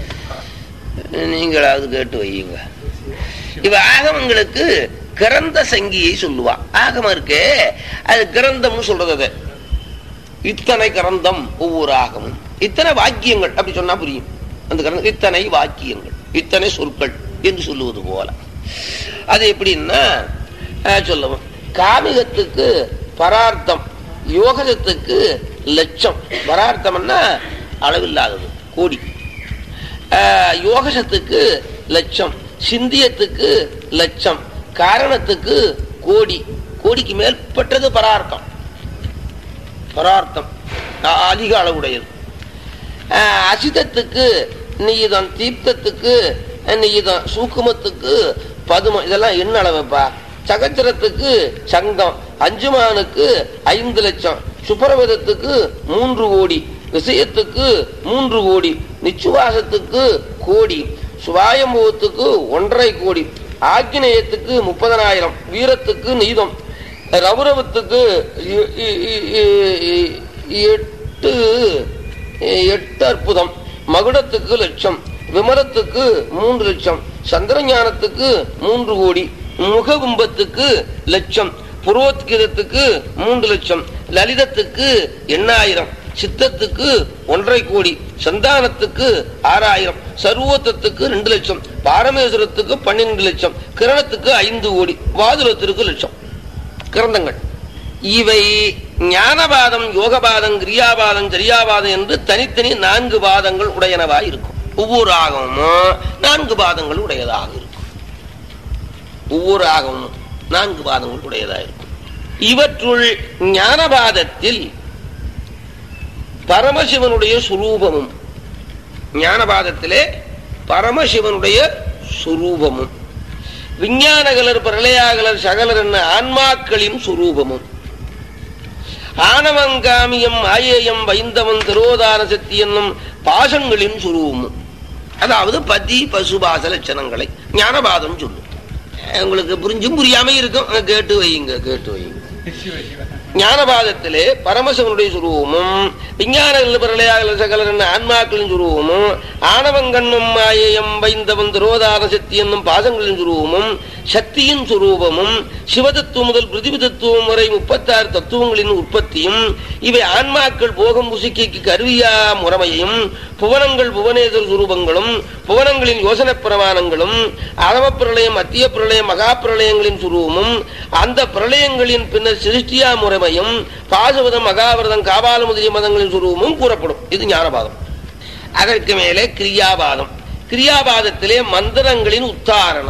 நீங்களாவது கேட்டு வையுங்க இவ ஆகமங்களுக்கு கிரந்த சங்கியை சொல்லுவா ஆகமம் இருக்கே அது கிரந்தம்னு சொல்றது அது இத்தனை கிரந்தம் ஒவ்வொரு ஆகமும் இத்தனை வாக்கியங்கள் அப்படி சொன்னா புரியும் அந்த கிரந்தம் இத்தனை வாக்கியங்கள் இத்தனை சொற்கள் என்று சொல்லுவது போல அது எப்படின்னா அஹ், சொல்லவும் காமிகத்துக்கு பரார்த்தம் யோகத்துக்கு லட்சம் பரார்த்தம்னா அளவில்லாதது கோடி ஆஹ், யோகசத்துக்கு லட்சம் சிந்தியத்துக்கு லட்சம் காரணத்துக்கு கோடி கோடிக்கு மேற்பட்டது பரார்த்தம் பரார்த்தம் அ- அதிக அளவுடையது ஆஹ், அசிதத்துக்கு நீதம் தீப்தத்துக்கு நீதம் சூக்குமத்துக்கு பதுமம் இதெல்லாம் என்ன அளவுப்பா சகச்சரத்துக்கு சங்கம் அஞ்சுமானுக்கு ஐந்து லட்சம் சுப்பரவேதத்துக்கு மூன்று கோடி விஷயத்துக்கு மூன்று கோடி நிச்சுவாசத்துக்கு கோடி சுவாயம்பவத்துக்கு ஒன்றரை கோடி ஆக்கினேயத்துக்கு முப்பதனாயிரம் வீரத்துக்கு நீதம் ரவுரவத்துக்கு இ- இ- இ- இ- எட்டு எட்டு அற்புதம் மகுடத்துக்கு லட்சம் விமலத்துக்கு மூன்று லட்சம் சந்திரஞானத்துக்கு மூன்று கோடி முககும்பத்துக்கு லட்சம் புரோத்கிதத்துக்கு மூன்று லட்சம் லலிதத்துக்கு எண்ணாயிரம் சித்தத்துக்கு ஒன்றரை கோடி சந்தானத்துக்கு ஆறாயிரம் சர்வோத்தத்துக்கு ரெண்டு லட்சம் பாரமேஸ்வரத்துக்கு பன்னிரண்டு லட்சம் கிரணத்துக்கு ஐந்து கோடி வாதுரத்திற்கு லட்சம் கிரந்தங்கள் இவை ஞானபாதம் யோகபாதம் கிரியாபாதம் சரியாபாதம் என்று தனித்தனி நான்கு பாதங்கள் உடையனவாய் இருக்கும் ஒவ்வொரு ஆகமும் நான்கு பாதங்கள் உடையதாக இருக்கும் ஒவ்வொரு ஆகமும் நான்கு பாதங்கள் உடையதாக இருக்கும் இவற்றுள் ஞானபாதத்தில் பரமசிவனுடைய சுரூபமும் ஞானபாதத்திலே பரமசிவனுடைய சுரூபமும் விஞ்ஞானகலர் பிரளயாகலர் சகலர் என்ன ஆன்மாக்களின் சுரூபமும் ஆணவங்காமியம் ஆயேயம் வைந்தவன் திரோதான சக்தி என்னும் பாசங்களின் சுரூபமும் அதாவது பதி பசுபாச லட்சணங்களை ஞானபாதம் சொல்லும் உங்களுக்கு புரிஞ்சும் புரியாம இருக்கும் அஹ் கேட்டு வையுங்க கேட்டு வையுங்க சிவ சிவ ஞானபாதத்திலே பரமசிவனுடைய சுரூபமும் விஞ்ஞான பிரளயாக சகலர் என்ன ஆன்மாக்களின் சுரூபமும் ஆணவங்கண்ணும் மாயையம் வைந்தவன் திரோதான சக்தி என்னும் பாசங்களின் சுரூபமும் சக்தியின் சுரூபமும் சிவதத்துவம் முதல் பிருத்திவி தத்துவம் வரை முப்பத்தாறு தத்துவங்களின் உற்பத்தியும் இவை ஆன்மாக்கள் போகம் புசிக்கைக்கு கருவியா முறைமையும் புவனங்கள் புவனேதர் சுரூபங்களும் புவனங்களின் யோசனை பிரமாணங்களும் அரவ பிரளயம் மத்திய பிரளயம் மகா பிரளயங்களின் சுரூபமும் அந்த பிரளயங்களின் பின்னர் சிருஷ்டியா முறைமையும் பாசுவதம் மகாவிரதம் காபால முதலிய மதங்களின் சுரூபமும் கூறப்படும் இது ஞானபாதம் அதற்கு மேலே கிரியாபாதம் கிரியாபாதத்திலே மந்திரங்களின் உத்தாரணம்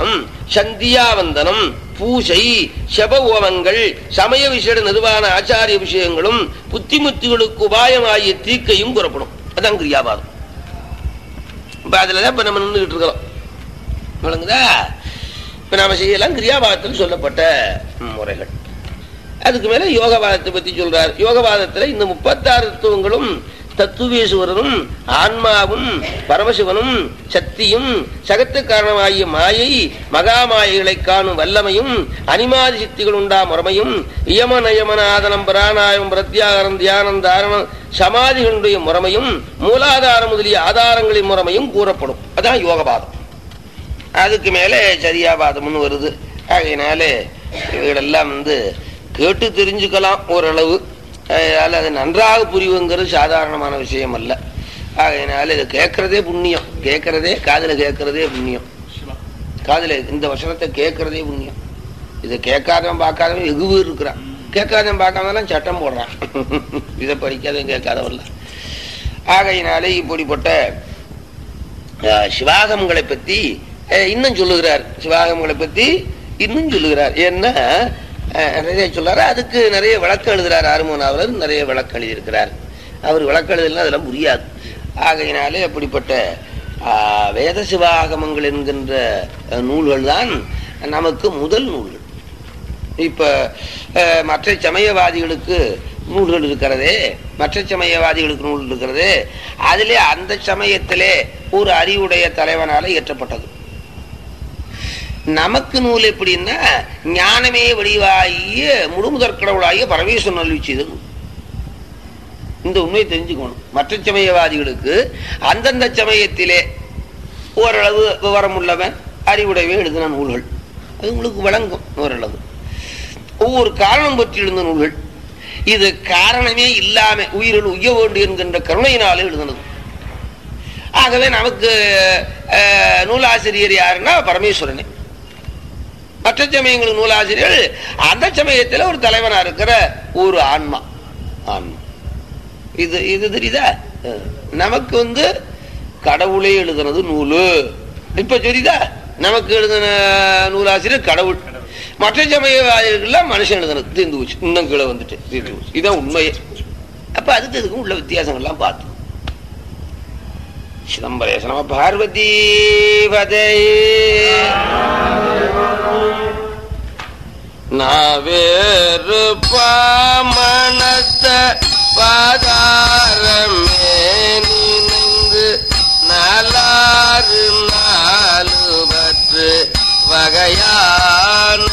சந்தியாவந்தனம் பூசை செப ஓமங்கள் சமய விசேட நிர்வாண ஆச்சாரிய விஷயங்களும் புத்திமுத்திகளுக்கு உபாயமாகிய தீக்கையும் கூறப்படும் அதான் கிரியாபாதம் இப்ப அதுலதான் இப்ப நம்ம நின்றுகிட்டு இருக்கிறோம் விளங்குதா இப்ப நாம செய்யலாம் கிரியாபாதத்தில் சொல்லப்பட்ட முறைகள் அதுக்கு மேல யோகவாதத்தை பத்தி சொல்றார் யோகவாதத்துல இந்த முப்பத்தாறு தத்துவங்களும் தத்துவேசுவரனும் ஆன்மாவும் பரமசிவனும் சக்தியும் சகத்து காரணமாகிய மாயை மகாமாயைகளை காணும் வல்லமையும் அனிமாதி சித்திகள் உண்டா முறைமையும் இயம நயமன ஆதனம் பிராணாயம் பிரத்யாகரம் தியானம் தாரணம் சமாதிகளுடைய முறைமையும் மூலாதாரம் முதலிய ஆதாரங்களின் முறைமையும் கூறப்படும் அதான் யோகவாதம் அதுக்கு மேலே சரியாபாதம்னு வருது ஆகையினாலே இவைகளெல்லாம் வந்து கேட்டு தெரிஞ்சுக்கலாம் ஓரளவு அதனால அது நன்றாக புரிவுங்கிறது சாதாரணமான விஷயம் அல்ல ஆகையினால இது கேட்கறதே புண்ணியம் கேட்கறதே காதுல கேட்கறதே புண்ணியம் சிவா காதுல இந்த வசனத்தை கேட்கறதே புண்ணியம் இதை கேட்காதவன் பார்க்காதவன் எகுவு இருக்கிறான் கேட்காதவன் பார்க்காதவன் சட்டம் போடுறான் இதை படிக்காதவன் கேட்காதவன்ல ஆகையினாலே இப்படிப்பட்ட அஹ், சிவாகமங்களை பத்தி அஹ், இன்னும் சொல்லுகிறார் சிவாகமங்களை பத்தி இன்னும் சொல்லுகிறார் ஏன்னா அஹ், நிறைய சொல்றாரு அதுக்கு நிறைய விளக்கம் எழுதுறார் ஆறுமோனாவர் நிறைய விளக்கம் எழுதியிருக்கிறார் அவர் விளக்கம் எழுதலாம் அதெல்லாம் புரியாது ஆகையினாலே அப்படிப்பட்ட ஆஹ், வேத சிவாகமங்கள் என்கின்ற அஹ், நூல்கள் தான் நமக்கு முதல் நூல்கள் இப்ப அஹ், மற்ற சமயவாதிகளுக்கு நூல்கள் இருக்கிறதே மற்ற சமயவாதிகளுக்கு நூல் இருக்கிறது அதிலே அந்த சமயத்திலே ஒரு அறிவுடைய தலைவனால இயற்றப்பட்டது நமக்கு நூல் எப்படின்னா ஞானமே வடிவாகிய முழுமுதற் கடவுளாகிய பரமேஸ்வரன் அருளி செய்த நூல் இந்த உண்மையை தெரிஞ்சுக்கணும் மற்ற சமயவாதிகளுக்கு அந்தந்த சமயத்திலே ஓரளவு விவரம் உள்ளவன் அறிவுடையவே எழுதின நூல்கள் அது உங்களுக்கு வழங்கும் ஓரளவு ஒவ்வொரு காரணம் பற்றி எழுந்த நூல்கள் இது காரணமே இல்லாம உயிரில் உய்ய வேண்டும் என்கின்ற கருணையினாலே எழுதினது ஆகவே நமக்கு அஹ், நூலாசிரியர் யாருன்னா பரமேஸ்வரனே மற்ற சமயங்களுக்கு நூலாசிரியர்கள் அந்த சமயத்தில் ஒரு தலைவனா இருக்கிற ஒரு ஆன்மா ஆன்மா இது இது தெரியுதா அஹ், நமக்கு வந்து கடவுளே எழுதுனது நூலு இப்ப தெரியுதா நமக்கு எழுதின நூலாசிரியர் கடவுள் மற்ற சமயவாதிகள்லாம் மனுஷன் எழுதுனது தீர்ந்து போச்சு இன்னும் கீழே வந்துட்டு தீர்ந்து போச்சு இதான் உண்மையே அப்ப அதுக்கு இதுக்கும் உள்ள வித்தியாசங்கள்லாம் பார்த்தோம் சிதம்பரேச நம பார்வதி பதே நாவேறு பாமணத்த பாதாரமே நினைந்து நலாறு நாலு பற்று வகையான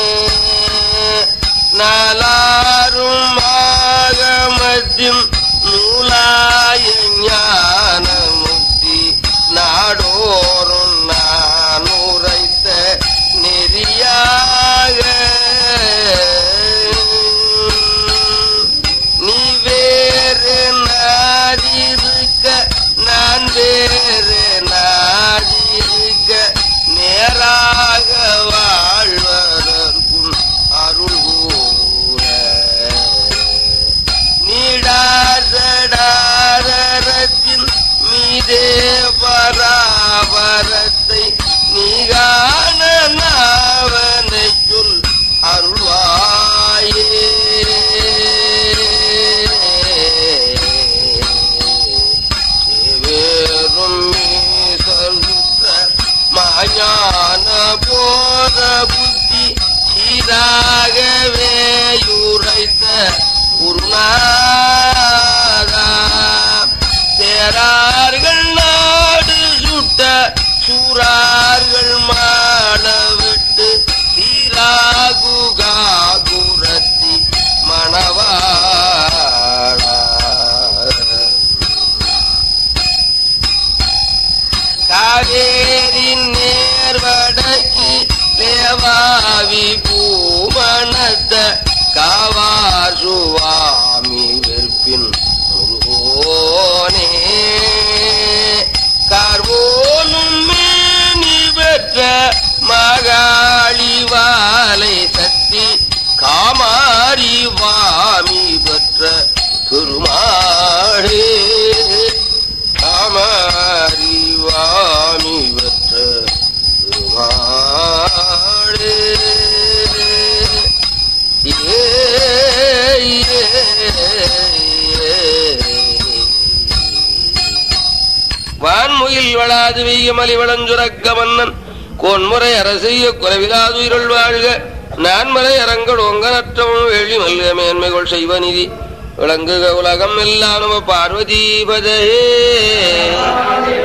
நலாரும் ஆகமத்தியும் நூலாய ஞான முக்தி நாடோறும் நான் உரைத்த நெறியாக நீ வேறு நாடிருக்க நான் வேறு நாடிருக்க நேராக வாழ்வதற்கும் அருள் கூற நீடாத வான்முகில் வளாது வெய்ய மலிவளஞ்சுரக்க மன்னன் கோன்முறை அரசிய குறைவிலாதுயிரள் வாழ்க நான்மறை அரங்கள் ஒங்கனற்றமும் வேள்வி மல்க மேன்மைகள் செய்வ நிதி விளங்குக உலகம் எல்லாம் நம பார்வதி பதையே